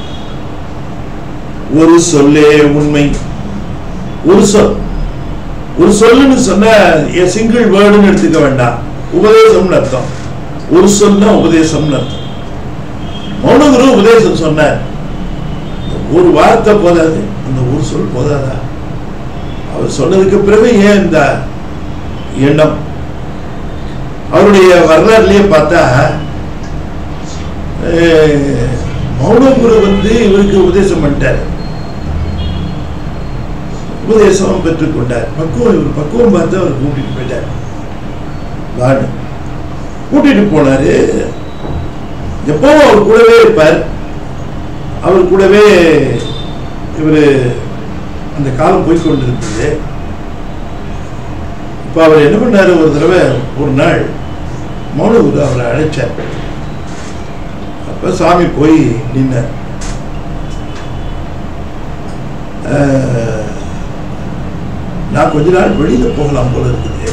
ஒரு சொல்லே உண்மை ஒரு சொல் ஒரு சொல்லுன்னு சொன்ன சிங்கிள் வேர்டுன்னு எடுத்துக்க வேண்டாம் உபதேசம்னு அர்த்தம் ஒரு சொல்னா உபதேசம்னு அர்த்தம் மௌனகுரு உபதேசம் சொன்னார் ஒரு வார்த்தை போதாது அந்த ஒரு சொல் போதாதா அவர் சொன்னதுக்கு பிறகு ஏன் இந்த எண்ணம் அவருடைய வரலாறுலயே பார்த்தா அஹ், மௌனகுரு வந்து இவருக்கு உபதேசம் பண்ணிட்டார் உபதேசம் பெற்றுக்கொண்டார் பக்குவம் இவர் பக்குவம் பார்த்து அவர் கூட்டிட்டு போயிட்டார் வான்னு கூட்டிட்டு போனாரு எப்பவும் அவர் கூடவே இருப்பார் அவர் கூடவே இவர் அந்த காலம் போய் கொண்டிருந்தது இப்போ அவர் என்ன பண்ணாரு ஒரு தடவை ஒரு நாள் மௌனகுரு அவரை அழைச்சார் அப்ப சாமி போய் நின்னார் அஹ், நான் கொஞ்ச நாள் வெளியில போகலாம் போல இருக்குது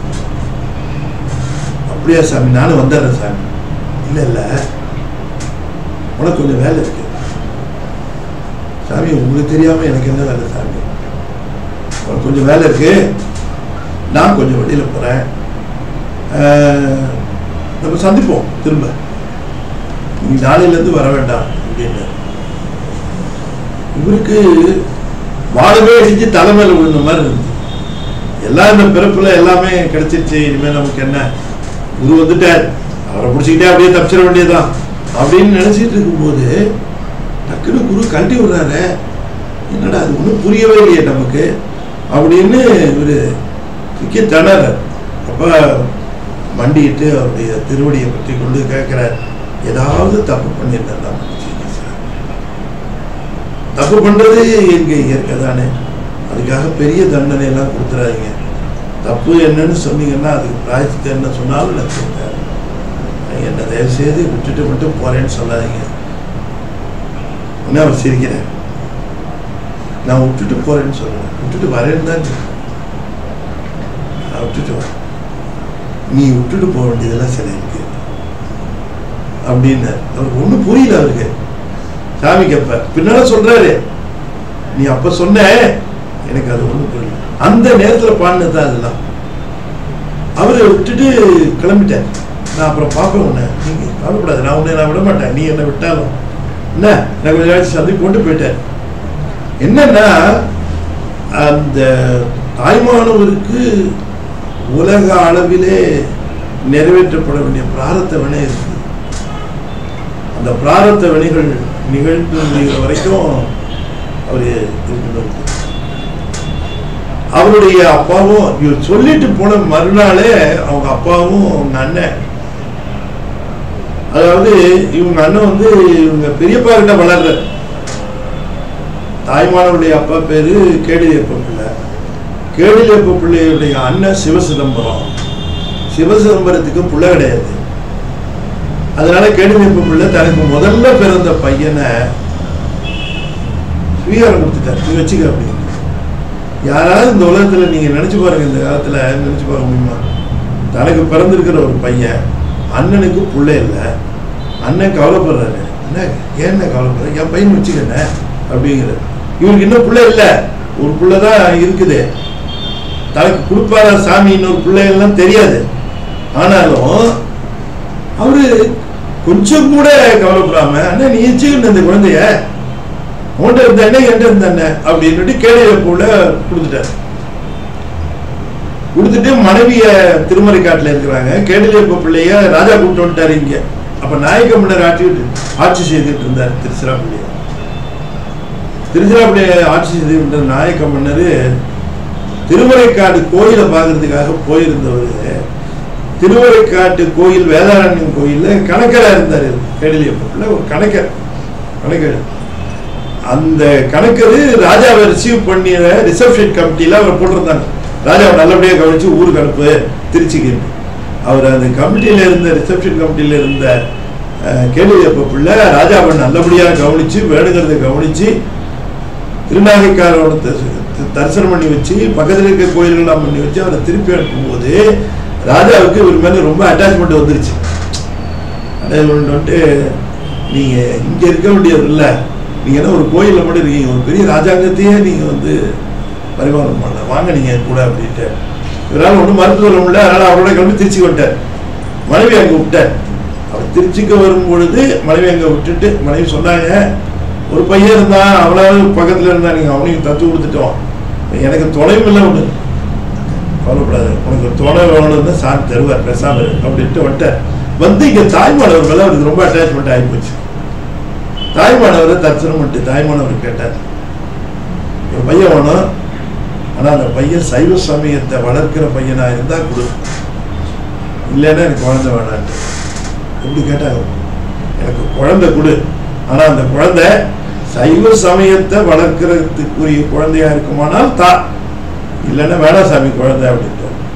அப்படியா சாமி நானும் வந்துடுறேன் சாமி இல்ல இல்ல உனக்கு கொஞ்சம் வேலை இருக்கு சாமி உங்களுக்கு தெரியாம எனக்கு என்ன வேலை சாமி உனக்கு கொஞ்சம் வேலை இருக்கு நான் கொஞ்சம் வெளியில போறேன் அஹ், நம்ம சந்திப்போம் திரும்ப நீ நாளையில இருந்து வர வேண்டாம் அப்படின்னு இவருக்கு வாழவே அடிச்சு தலைமையில விழுந்த மாதிரி இருந்துச்சு எல்லாம் இந்த பிறப்புல எல்லாமே கிடைச்சிருச்சு இனிமேல் நமக்கு என்ன குரு வந்துட்டார் அவரை பிடிச்சிக்கிட்டே அப்படியே தப்பிச்சிட வேண்டியதுதான் அப்படின்னு நினைச்சிட்டு இருக்கும்போது டக்குன்னு குரு கழட்டி விடுறாரு என்னடா அது ஒன்றும் புரியவே இல்லையே நமக்கு அப்படின்னு இவர் திக்கி திணற அப்ப மண்டிட்டு அவருடைய திருவடியை பற்றி கொண்டு கேட்கிறார் ஏதாவது தப்பு பண்ணியிருந்தா மன்னிச்சுங்க சார் தப்பு பண்றது எங்க இயற்கை தானே அதுக்காக பெரிய தண்டனை எல்லாம் கொடுத்துறாதீங்க தப்பு என்னன்னு சொன்னீங்கன்னா அதுக்கு பிராயச்சித்து என்ன சொன்னாலும் நான் செய்வேன் என்ன தயவு செய்து விட்டுட்டு மட்டும் போறேன்னு சொல்லாதீங்க என்ன அவர் சிரிக்கிறேன் நான் விட்டுட்டு போறேன்னு சொல்றேன் விட்டுட்டு வரேன்னு தான் சொல்றேன். நான் விட்டுட்டு வரேன் நீ விட்டுட்டு போக வேண்டியதெல்லாம் சில இருக்கு அப்படின்னு அவருக்கு ஒண்ணும் புரியல அவருக்கு சாமி கேப்ப பின்னால சொல்றாரு நீ அப்ப சொன்ன எனக்கு அது ஒண்ணும் புரியல அந்த நேரத்துல பாடினது தான் அதெல்லாம் அவரை விட்டுட்டு கிளம்பிட்டார் நான் அப்புறம் பார்ப்பேன் உன்னை நீங்க கவலைப்படாது நான் உன்னை நான் விட மாட்டேன் நீ என்னை விட்டாலும் என்ன நான் கொஞ்ச நாள் சந்தை கொண்டு போயிட்டேன் என்னன்னா அந்த தாய்மானவருக்கு உலக அளவிலே நிறைவேற்றப்பட வேண்டிய பிராரத்த வினை இருக்கு அந்த பிராரத்த வினைகள் நிகழ்ந்து முடிகிற வரைக்கும் அவர் இருக்கணும் அவருடைய அப்பாவும் இவர் சொல்லிட்டு போன மறுநாளே அவங்க அப்பாவும் அவங்க அண்ணன் அதாவது இவங்க அண்ணன் வந்து இவங்க பெரியப்பா கிட்ட வளர்ற தாய்மானவருடைய அப்பா பேரு கேடிலியப்ப பிள்ளை கேடிலியப்ப பிள்ளையுடைய அண்ணன் சிவசிதம்பரம் சிவசிதம்பரத்துக்கு பிள்ளை கிடையாது அதனால கேடிலியப்ப பிள்ளை தனக்கு முதல்ல பிறந்த பையனை ஸ்வீகாரம் கொடுத்துட்டார் நீ வச்சுக்க அப்படின்னு யாராவது இந்த உலகத்துல நீங்க நினைச்சு பாருங்க இந்த காலத்துல நினைச்சு பார்க்க முடியுமா தனக்கு பிறந்திருக்கிற ஒரு பையன் அண்ணனுக்கு பிள்ளை இல்லை அண்ணன் கவலைப்படுறாரு என்ன ஏன் கவலைப்படுற என் பையன் வச்சுக்கண்ணே அப்படிங்கிற இவருக்கு இன்னும் பிள்ளை இல்லை ஒரு பிள்ளை தான் இருக்குது தனக்கு கொடுப்பாரா சாமி இன்னொரு பிள்ளை எல்லாம் தெரியாது ஆனாலும் அவரு கொஞ்சம் கூட கவலைப்படாம அண்ணா நீ வச்சுக்கணும் இந்த குழந்தைய உன்கிட்ட இருந்த அண்ணன் என்கிட்ட இருந்த அண்ணன் அப்படின்னு கேள்வி போல கொடுத்துட்டார் கொடுத்துட்டு மனைவிய திருமறை காட்டுல இருக்கிறாங்க கேடலியப்ப பிள்ளைய ராஜா கூப்பிட்டு வந்துட்டாரு இங்க அப்ப நாயக்க மன்னர் ஆட்சி ஆட்சி செய்துட்டு இருந்தார் திருச்சிராப்பள்ளிய திருச்சிராப்பள்ளிய ஆட்சி செய்துட்டு இருந்த நாயக்க மன்னர் திருமறைக்காடு கோயிலை பார்க்கறதுக்காக போயிருந்தவர் திருமறைக்காட்டு கோயில் வேதாரண்யம் கோயில்ல கணக்கரா இருந்தார் கேடலியப்ப பிள்ளை ஒரு கணக்கர் கணக்கர் அந்த கணக்கரு ராஜாவை ரிசீவ் பண்ணிய ரிசப்ஷன் கமிட்டியில அவர் போட்டிருந்தாங்க ராஜாவை நல்லபடியாக கவனிச்சு ஊருக்கு அனுப்பு திருச்சிக்கு அவர் அந்த கமிட்டியில இருந்த ரிசப்ஷன் கமிட்டியில இருந்த கேள்வியப்ப பிள்ளை ராஜாவை நல்லபடியாக கவனிச்சு வேணுங்கிறத கவனிச்சு திருநாகைக்காரோட தரிசனம் பண்ணி வச்சு பக்கத்தில் இருக்க கோயில்கள்லாம் பண்ணி வச்சு அவரை திருப்பி அனுப்பும்போது ராஜாவுக்கு இவர் மேல ரொம்ப அட்டாச்மெண்ட் வந்துருச்சு அட்டாச்மெண்ட் வந்துட்டு நீங்க இங்க இருக்க வேண்டியது இல்லை நீங்க என்ன ஒரு கோயில்ல மட்டும் இருக்கீங்க ஒரு பெரிய ராஜாங்கத்தையே நீங்க வந்து பரிமாணம் பண்ணல வாங்க நீங்க கூட அப்படின்ட்டு இவரால் ஒன்றும் மறுத்து சொல்ல முடியல அதனால அவரோட கிளம்பி திருச்சி விட்டார் மனைவி அங்க விட்டார் அவர் திருச்சிக்கு வரும் பொழுது மனைவி அங்க விட்டுட்டு மனைவி சொன்னாங்க ஒரு பையன் இருந்தான் அவளாவது பக்கத்துல இருந்தா நீங்க அவனையும் தத்து கொடுத்துட்டோம் எனக்கு தொலைவும் இல்லை ஒண்ணு கவலைப்படாது உனக்கு ஒரு துணை வேணும்னு சார் தருவார் பேசாம இரு அப்படின்ட்டு வந்துட்டார் வந்து இங்க தாய்மானவர் மேல அவருக்கு ரொம்ப அட்டாச்மெண்ட் ஆகி போச்சு தாய்மானவரை தரிசனம் பண்ணிட்டு தாய்மானவர் கேட்டார் ஒரு பையன் வேணும் ஆனா அந்த பையன் சைவ சமயத்தை வளர்க்கிற பையனா இருந்தா கொடு இல்லைன்னா எனக்கு குழந்தை வேணான்ட்டு எப்படி கேட்டாங்க எனக்கு குழந்தை கொடு ஆனா அந்த குழந்தை சைவ சமயத்தை வளர்க்கறதுக்குரிய குழந்தையா இருக்குமானால் தா இல்லைன்னா வேணாம் சாமி குழந்தை அப்படின்ட்டு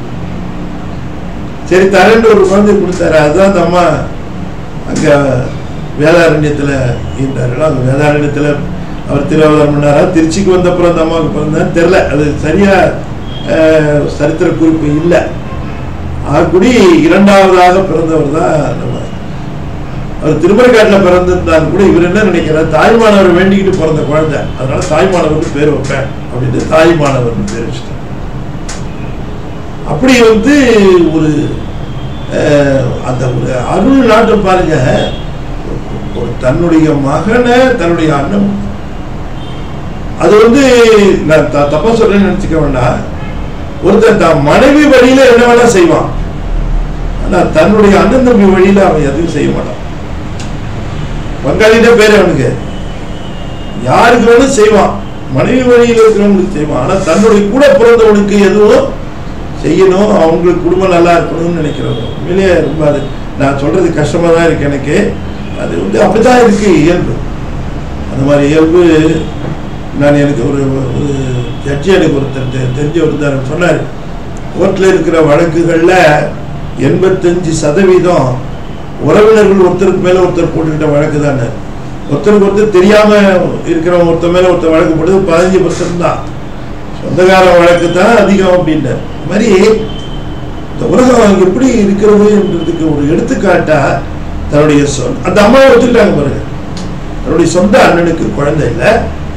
சரி தரேன்னு ஒரு குழந்தை கொடுத்தாரு அதுதான் அந்த அம்மா அங்க வேதாரண்யத்துல இருந்தார்கள் அந்த வேதாரண்யத்துல அவர் திருவாரூர் பண்ணாரா திருச்சிக்கு வந்தப்புறம் அந்த அம்மாவுக்கு பிறந்தான்னு தெரில அது சரியா அஹ், சரித்திர குறிப்பு இல்லை ஆகுடி இரண்டாவதாக பிறந்தவர் தான் நம்ம அவர் திருமறைக்காட்டில் பிறந்திருந்தாலும் கூட இவர் என்ன நினைக்கிறார் தாய்மானவர் வேண்டிக்கிட்டு பிறந்த குழந்தை அதனால தாய்மானவருக்கு பேர் வைப்பேன் அப்படின்னு தாய்மானவர்னு பேர் வச்சுட்டார் அப்படி வந்து ஒரு அஹ், அந்த ஒரு அருள் நாட்டம் பாருங்க ஒரு தன்னுடைய மகனை தன்னுடைய அண்ணன் அது வந்து நான் த- தப்பா சொல்றேன்னு நினைச்சுக்க வேண்டாம் ஒருத்தன் தன் மனைவி வழியில என்ன வேணா செய்வான் ஆனா தன்னுடைய அண்ணன் தம்பி வழியில அவன் எதுவும் செய்ய மாட்டான் பங்காளிட்ட பேரு அவனுக்கு யாருக்கு வேணும் செய்வான் மனைவி வழியில இருக்கிறவங்களுக்கு செய்வான் ஆனா தன்னுடைய கூட பிறந்தவனுக்கு எதுவும் செய்யணும் அவங்களுக்கு குடும்பம் நல்லா இருக்கணும்னு நினைக்கிறவங்க உண்மையிலேயே ரொம்ப அது நான் சொல்றது கஷ்டமா தான் இருக்கு எனக்கு அது வந்து அப்படிதான் இருக்கு இயல்பு அந்த மாதிரி இயல்பு நான் எனக்கு ஒரு ஒரு ஜட்ஜி எனக்கு ஒருத்தர் தெ- தெரிஞ்சவர் இருந்தார் சொன்னார் கோர்ட்டில் இருக்கிற வழக்குகளில் எண்பத்தஞ்சு சதவீதம் உறவினர்கள் ஒருத்தருக்கு மேலே ஒருத்தர் போட்டுக்கிட்ட வழக்கு தானே ஒருத்தருக்கு ஒருத்தர் தெரியாம இருக்கிறவங்க ஒருத்தர் மேலே ஒருத்தர் வழக்கு போட்டது பதினஞ்சு பர்சன்ட் தான் சொந்தக்கார வழக்கு தான் அதிகம் அப்படின்ட்டு அது மாதிரி இந்த உலகம் எப்படி இருக்கிறதுன்றதுக்கு ஒரு எடுத்துக்காட்டா தன்னுடைய சொந்த அந்த அம்மாவை ஒத்துக்கிட்டாங்க பாருங்க தன்னுடைய சொந்த அண்ணனுக்கு குழந்தை இல்லை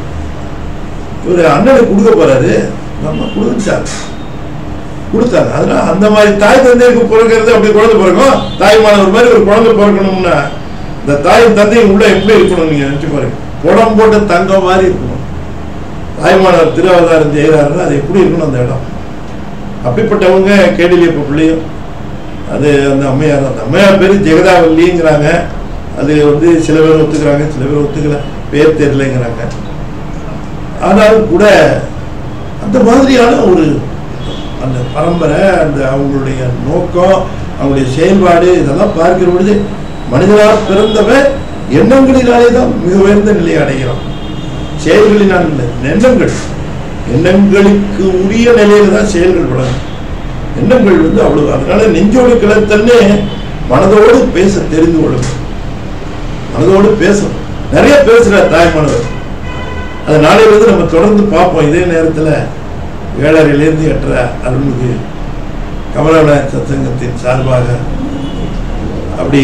இவர் அண்ணனுக்கு கொடுக்க போறாரு நம்ம கொடுத்துட்டாங்க கொடுத்தாங்க அதனால அந்த மாதிரி தாய் தந்தைக்கு பிறக்கிறது அப்படி குழந்தை பிறக்கும் தாய்மானவர் மாதிரி ஒரு குழந்தை பிறக்கணும்னா இந்த தாய் தந்தையும் உள்ள எப்படி இருக்கணும் நீங்க நினைச்சு பாருங்க புடம் போட்ட தங்கம் மாதிரி இருக்கணும் தாய்மானவர் திருவாதாரம் செய்கிறாருன்னா அது எப்படி இருக்கணும் அந்த இடம் அப்படிப்பட்டவங்க கேடிலியப்ப பிள்ளையும் அது அந்த அம்மையார் அந்த அம்மையார் பேர் ஜெகதாவல்லிங்கிறாங்க அது வந்து சில பேர் ஒத்துக்கிறாங்க சில பேர் ஒத்துக்கல பேர் தெரியலைங்கிறாங்க ஆனாலும் கூட அந்த மாதிரியான ஒரு அந்த பரம்பரை அந்த அவங்களுடைய நோக்கம் அவங்களுடைய செயல்பாடு இதெல்லாம் பார்க்கிற பொழுது மனிதனாக பிறந்தவன் எண்ணங்களினாலே தான் மிக உயர்ந்த நிலையை அடைகிறான் செயல்களினால் இல்லை எண்ணங்கள் எண்ணங்களுக்கு உரிய நிலையில தான் செயல்கள் வளரும் எண்ணங்கள் வந்து அவ்வளவு அதனால நெஞ்சோடு கிளத்தல்னே மனதோடு பேச தெரிந்து கொள்ளும் மனதோடு பேசும் நிறைய பேசுறார் தாய்மானவர் அது நாளையிலிருந்து நம்ம தொடர்ந்து பார்ப்போம் இதே நேரத்தில் ஏழரையிலேருந்து எட்டரை அருள்மிகு கமலநாயக் சத்சங்கத்தின் சார்பாக அப்படி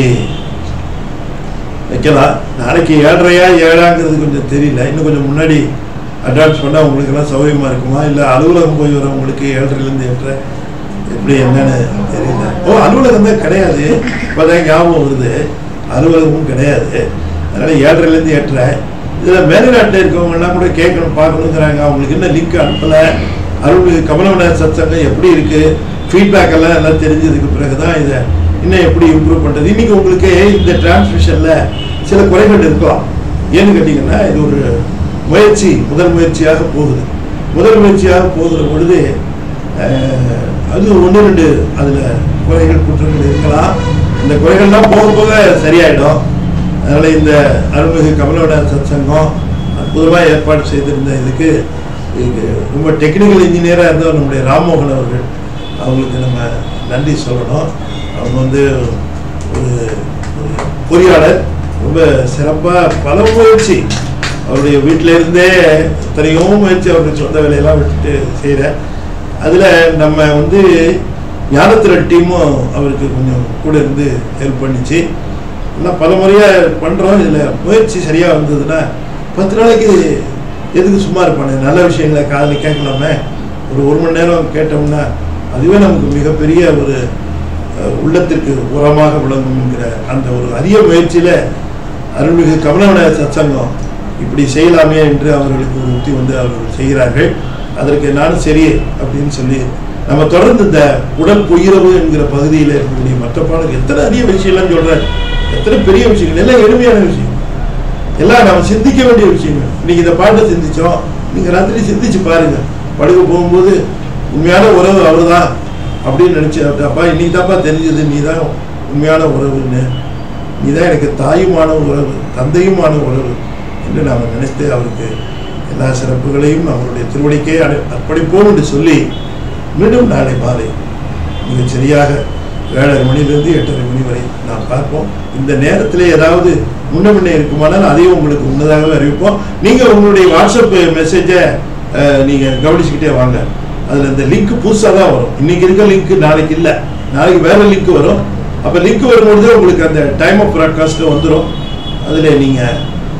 வைக்கலாம் நாளைக்கு ஏழரையா ஏழாங்கிறது கொஞ்சம் தெரியல இன்னும் கொஞ்சம் முன்னாடி அட்வான்ஸ் பண்ணால் உங்களுக்கெல்லாம் சௌகரியமாக இருக்குமா இல்லை அலுவலகம் போய் வரவங்களுக்கு ஏழரைலேருந்து எட்டரை எப்படி என்னன்னு தெரியல ஓ அலுவலகம் தான் கிடையாது இப்போதான் ஞாபகம் வருது அலுவலகமும் கிடையாது அதனால் ஏழரைலேருந்து எட்டரை இதில் மேல்நாட்டில் இருக்கவங்கலாம் கூட கேட்கணும் பார்க்கணுங்கிறாங்க அவங்களுக்கு என்ன லிங்க் அனுப்பலை அருள்மிகு கமலவனார் சத்சங்கம் எப்படி இருக்குது ஃபீட்பேக் எல்லாம் எல்லாம் தெரிஞ்சதுக்கு பிறகு தான் இதை இன்னும் எப்படி இம்ப்ரூவ் பண்ணுறது இன்றைக்கி உங்களுக்கு இந்த டிரான்ஸ்மிஷனில் சில குறைகள் இருக்கலாம் ஏன்னு கேட்டிங்கன்னா இது ஒரு முயற்சி முதல் முயற்சியாக போகுது முதல் முயற்சியாக போகிற பொழுது அஹ், அது ஒன்று ரெண்டு அதில் குறைகள் குற்றங்கள் இருக்கலாம் இந்த குறைகள்லாம் போக போக சரியாயிடும் அதனால் இந்த அருள்மிகு கமலவனார் சத்சங்கம் அற்புதமாக ஏற்பாடு செய்திருந்த இதுக்கு இது ரொம்ப டெக்னிக்கல் இன்ஜினியராக இருந்தவர் நம்முடைய ராம்மோகன் அவர்கள் அவங்களுக்கு நம்ம நன்றி சொல்லணும் அவங்க வந்து ஒரு ஒரு பொறியாளர் ரொம்ப சிறப்பாக பல முயற்சி அவருடைய வீட்டில இருந்தே எத்தனையோ முயற்சி அவருடைய சொந்த வேலையெல்லாம் விட்டுட்டு செய்கிற அதில் நம்ம வந்து ஞானத்திரல் டீமும் அவருக்கு கொஞ்சம் கூட இருந்து ஹெல்ப் பண்ணிச்சு எல்லாம் பல முறையாக பண்ணுறோம் இதில் முயற்சி சரியாக வந்ததுன்னா பத்து நாளைக்கு எதுக்கு சும்மா இருப்பானே நல்ல விஷயங்களை காதில் கேட்கலாமே ஒரு ஒரு மணி நேரம் கேட்டோம்னா அதுவே நமக்கு மிகப்பெரிய ஒரு அஹ், உள்ளத்திற்கு உரமாக விளங்கும் என்கிற அந்த ஒரு அரிய முயற்சியில் அருள்மிகு கமலவனாய சத்சங்கம் இப்படி செய்யலாமே என்று அவர்களுக்கு ஒரு உத்தி வந்து அவர்கள் செய்கிறார்கள் அதற்கு நானும் சரி அப்படின்னு சொல்லி நம்ம தொடர்ந்து இந்த உடல் பொய்யரவு என்கிற பகுதியில் இருக்கக்கூடிய மற்ற பாடல் எத்தனை அரிய விஷயம்லாம் சொல்கிறேன் எத்தனை பெரிய விஷயங்கள் எல்லாம் எளிமையான விஷயம் எல்லாம் நம்ம சிந்திக்க வேண்டிய விஷயங்கள் இன்னைக்கு இந்த பாட்டை சிந்திச்சோம் நீங்க ராத்திரி சிந்திச்சு பாருங்க படுக்க போகும்போது உண்மையான உறவு அவர்தான் அப்படின்னு நினைச்சு அப்பா இன்னைக்கு தான்ப்பா தெரிஞ்சது நீ தான் உண்மையான உறவுன்னு நீ தான் எனக்கு தாயுமான உறவு தந்தையுமான உறவு என்று நாம் நினைத்து அவருக்கு எல்லா சிறப்புகளையும் அவருடைய திருவடிக்கே அடை- அர்ப்பணிப்போம் என்று சொல்லி மீண்டும் நாளை மாலை மிகச் சரியாக ஏழரை மணிலிருந்து எட்டரை மணி வரை நாம் பார்ப்போம் இந்த நேரத்தில் ஏதாவது முன்ன முன்னே இருக்குமானால் அதையும் உங்களுக்கு முன்னதாகவே அறிவிப்போம் நீங்கள் உங்களுடைய வாட்ஸ்அப் மெசேஜை நீங்கள் கவனிச்சுக்கிட்டே வாங்க அதில் இந்த லிங்க் புதுசாக தான் வரும் இன்னைக்கு இருக்க லிங்க் நாளைக்கு இல்லை நாளைக்கு வேற லிங்க் வரும் அப்போ லிங்க் வரும்பொழுது உங்களுக்கு அந்த டைம் ஆஃப் ப்ராட்காஸ்ட்டு வந்துடும் அதில் நீங்கள்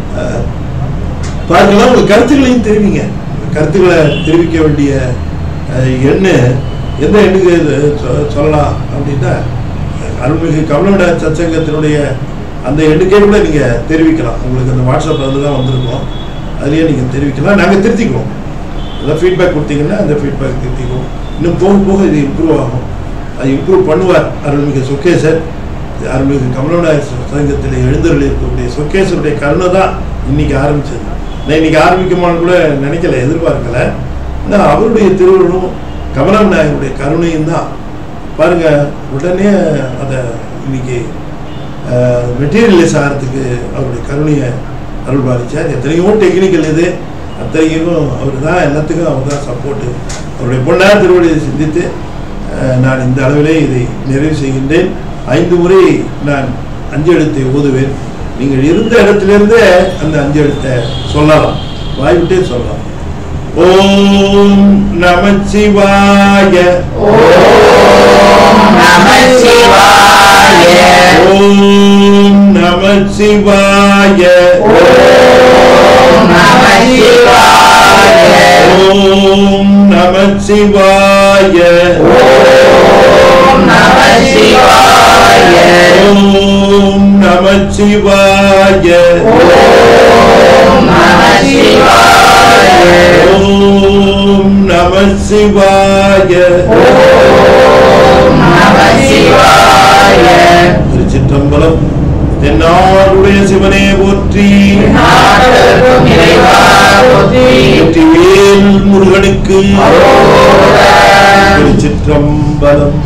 பார்க்கலாம் உங்கள் கருத்துக்களையும் தெரிவிங்க கருத்துக்களை தெரிவிக்க வேண்டிய அஹ், எண்ணு எந்த எண்ணுக்கு இது சொ- சொல்லலாம் அப்படின்னா அருள்மிகு கமலவிட சத்சங்கத்தினுடைய அந்த எண்ணுக்கே கூட நீங்கள் தெரிவிக்கலாம் உங்களுக்கு அந்த வாட்ஸ்அப் அதில் தான் வந்திருக்கோம் அதுலேயே நீங்கள் தெரிவிக்கலாம் நாங்கள் திருத்திக்குவோம் அதான் ஃபீட்பேக் கொடுத்தீங்கன்னா அந்த ஃபீட்பேக் திருத்திக்குவோம் இன்னும் போக போக இது இம்ப்ரூவ் ஆகும் அது இம்ப்ரூவ் பண்ணுவார் அருள்மிகு சொக்கேசர் அருள்மிகு கமலநாயர் சங்கத்தில் எழுந்தருள் இருக்கக்கூடிய சொக்கேசருடைய கருணை தான் இன்னைக்கு ஆரம்பிச்சது நான் இன்னைக்கு ஆரம்பிக்குமான்னு கூட நினைக்கல எதிர்பார்க்கல ஆனால் அவருடைய திருவள்ளும் கமலம் நாயருடைய கருணையும் தான் பாருங்க உடனே அதை இன்னைக்கு மெட்டீரியலைஸ் ஆகிறதுக்கு அவருடைய கருணையை அருள் பாலிச்சார் எத்தனையோ டெக்னிக்கல் இது அத்தகையும் அவர் தான் எல்லாத்துக்கும் அவர் தான் சப்போர்ட்டு அவருடைய பொன்னார் திருவடியை சிந்தித்து அஹ், நான் இந்த அளவிலே இதை நிறைவு செய்கின்றேன் ஐந்து முறை நான் அஞ்சு எழுத்தை ஓதுவேன் நீங்கள் இருந்த இடத்திலிருந்தே அந்த அஞ்சு எழுத்தை சொல்லலாம் வாய்விட்டே சொல்லலாம் ஓம் நமச்சிவாய நமச்சிவாய ஓம் நமச்சிவாய நமச்சிவாய ஓம் நமச்சிவாய நமச்சிவாய ஓம் நமச்சிவாய ஓம் நமசிவாய நமச்சிவாய திருச்சிற்றம்பலம் தென்னாடுடைய சிவனே போற்றி நாடகம் இறைவா போற்றி வெற்றிவேல் முருகனுக்கு அரோகரா. திருச்சிற்றம்பலம்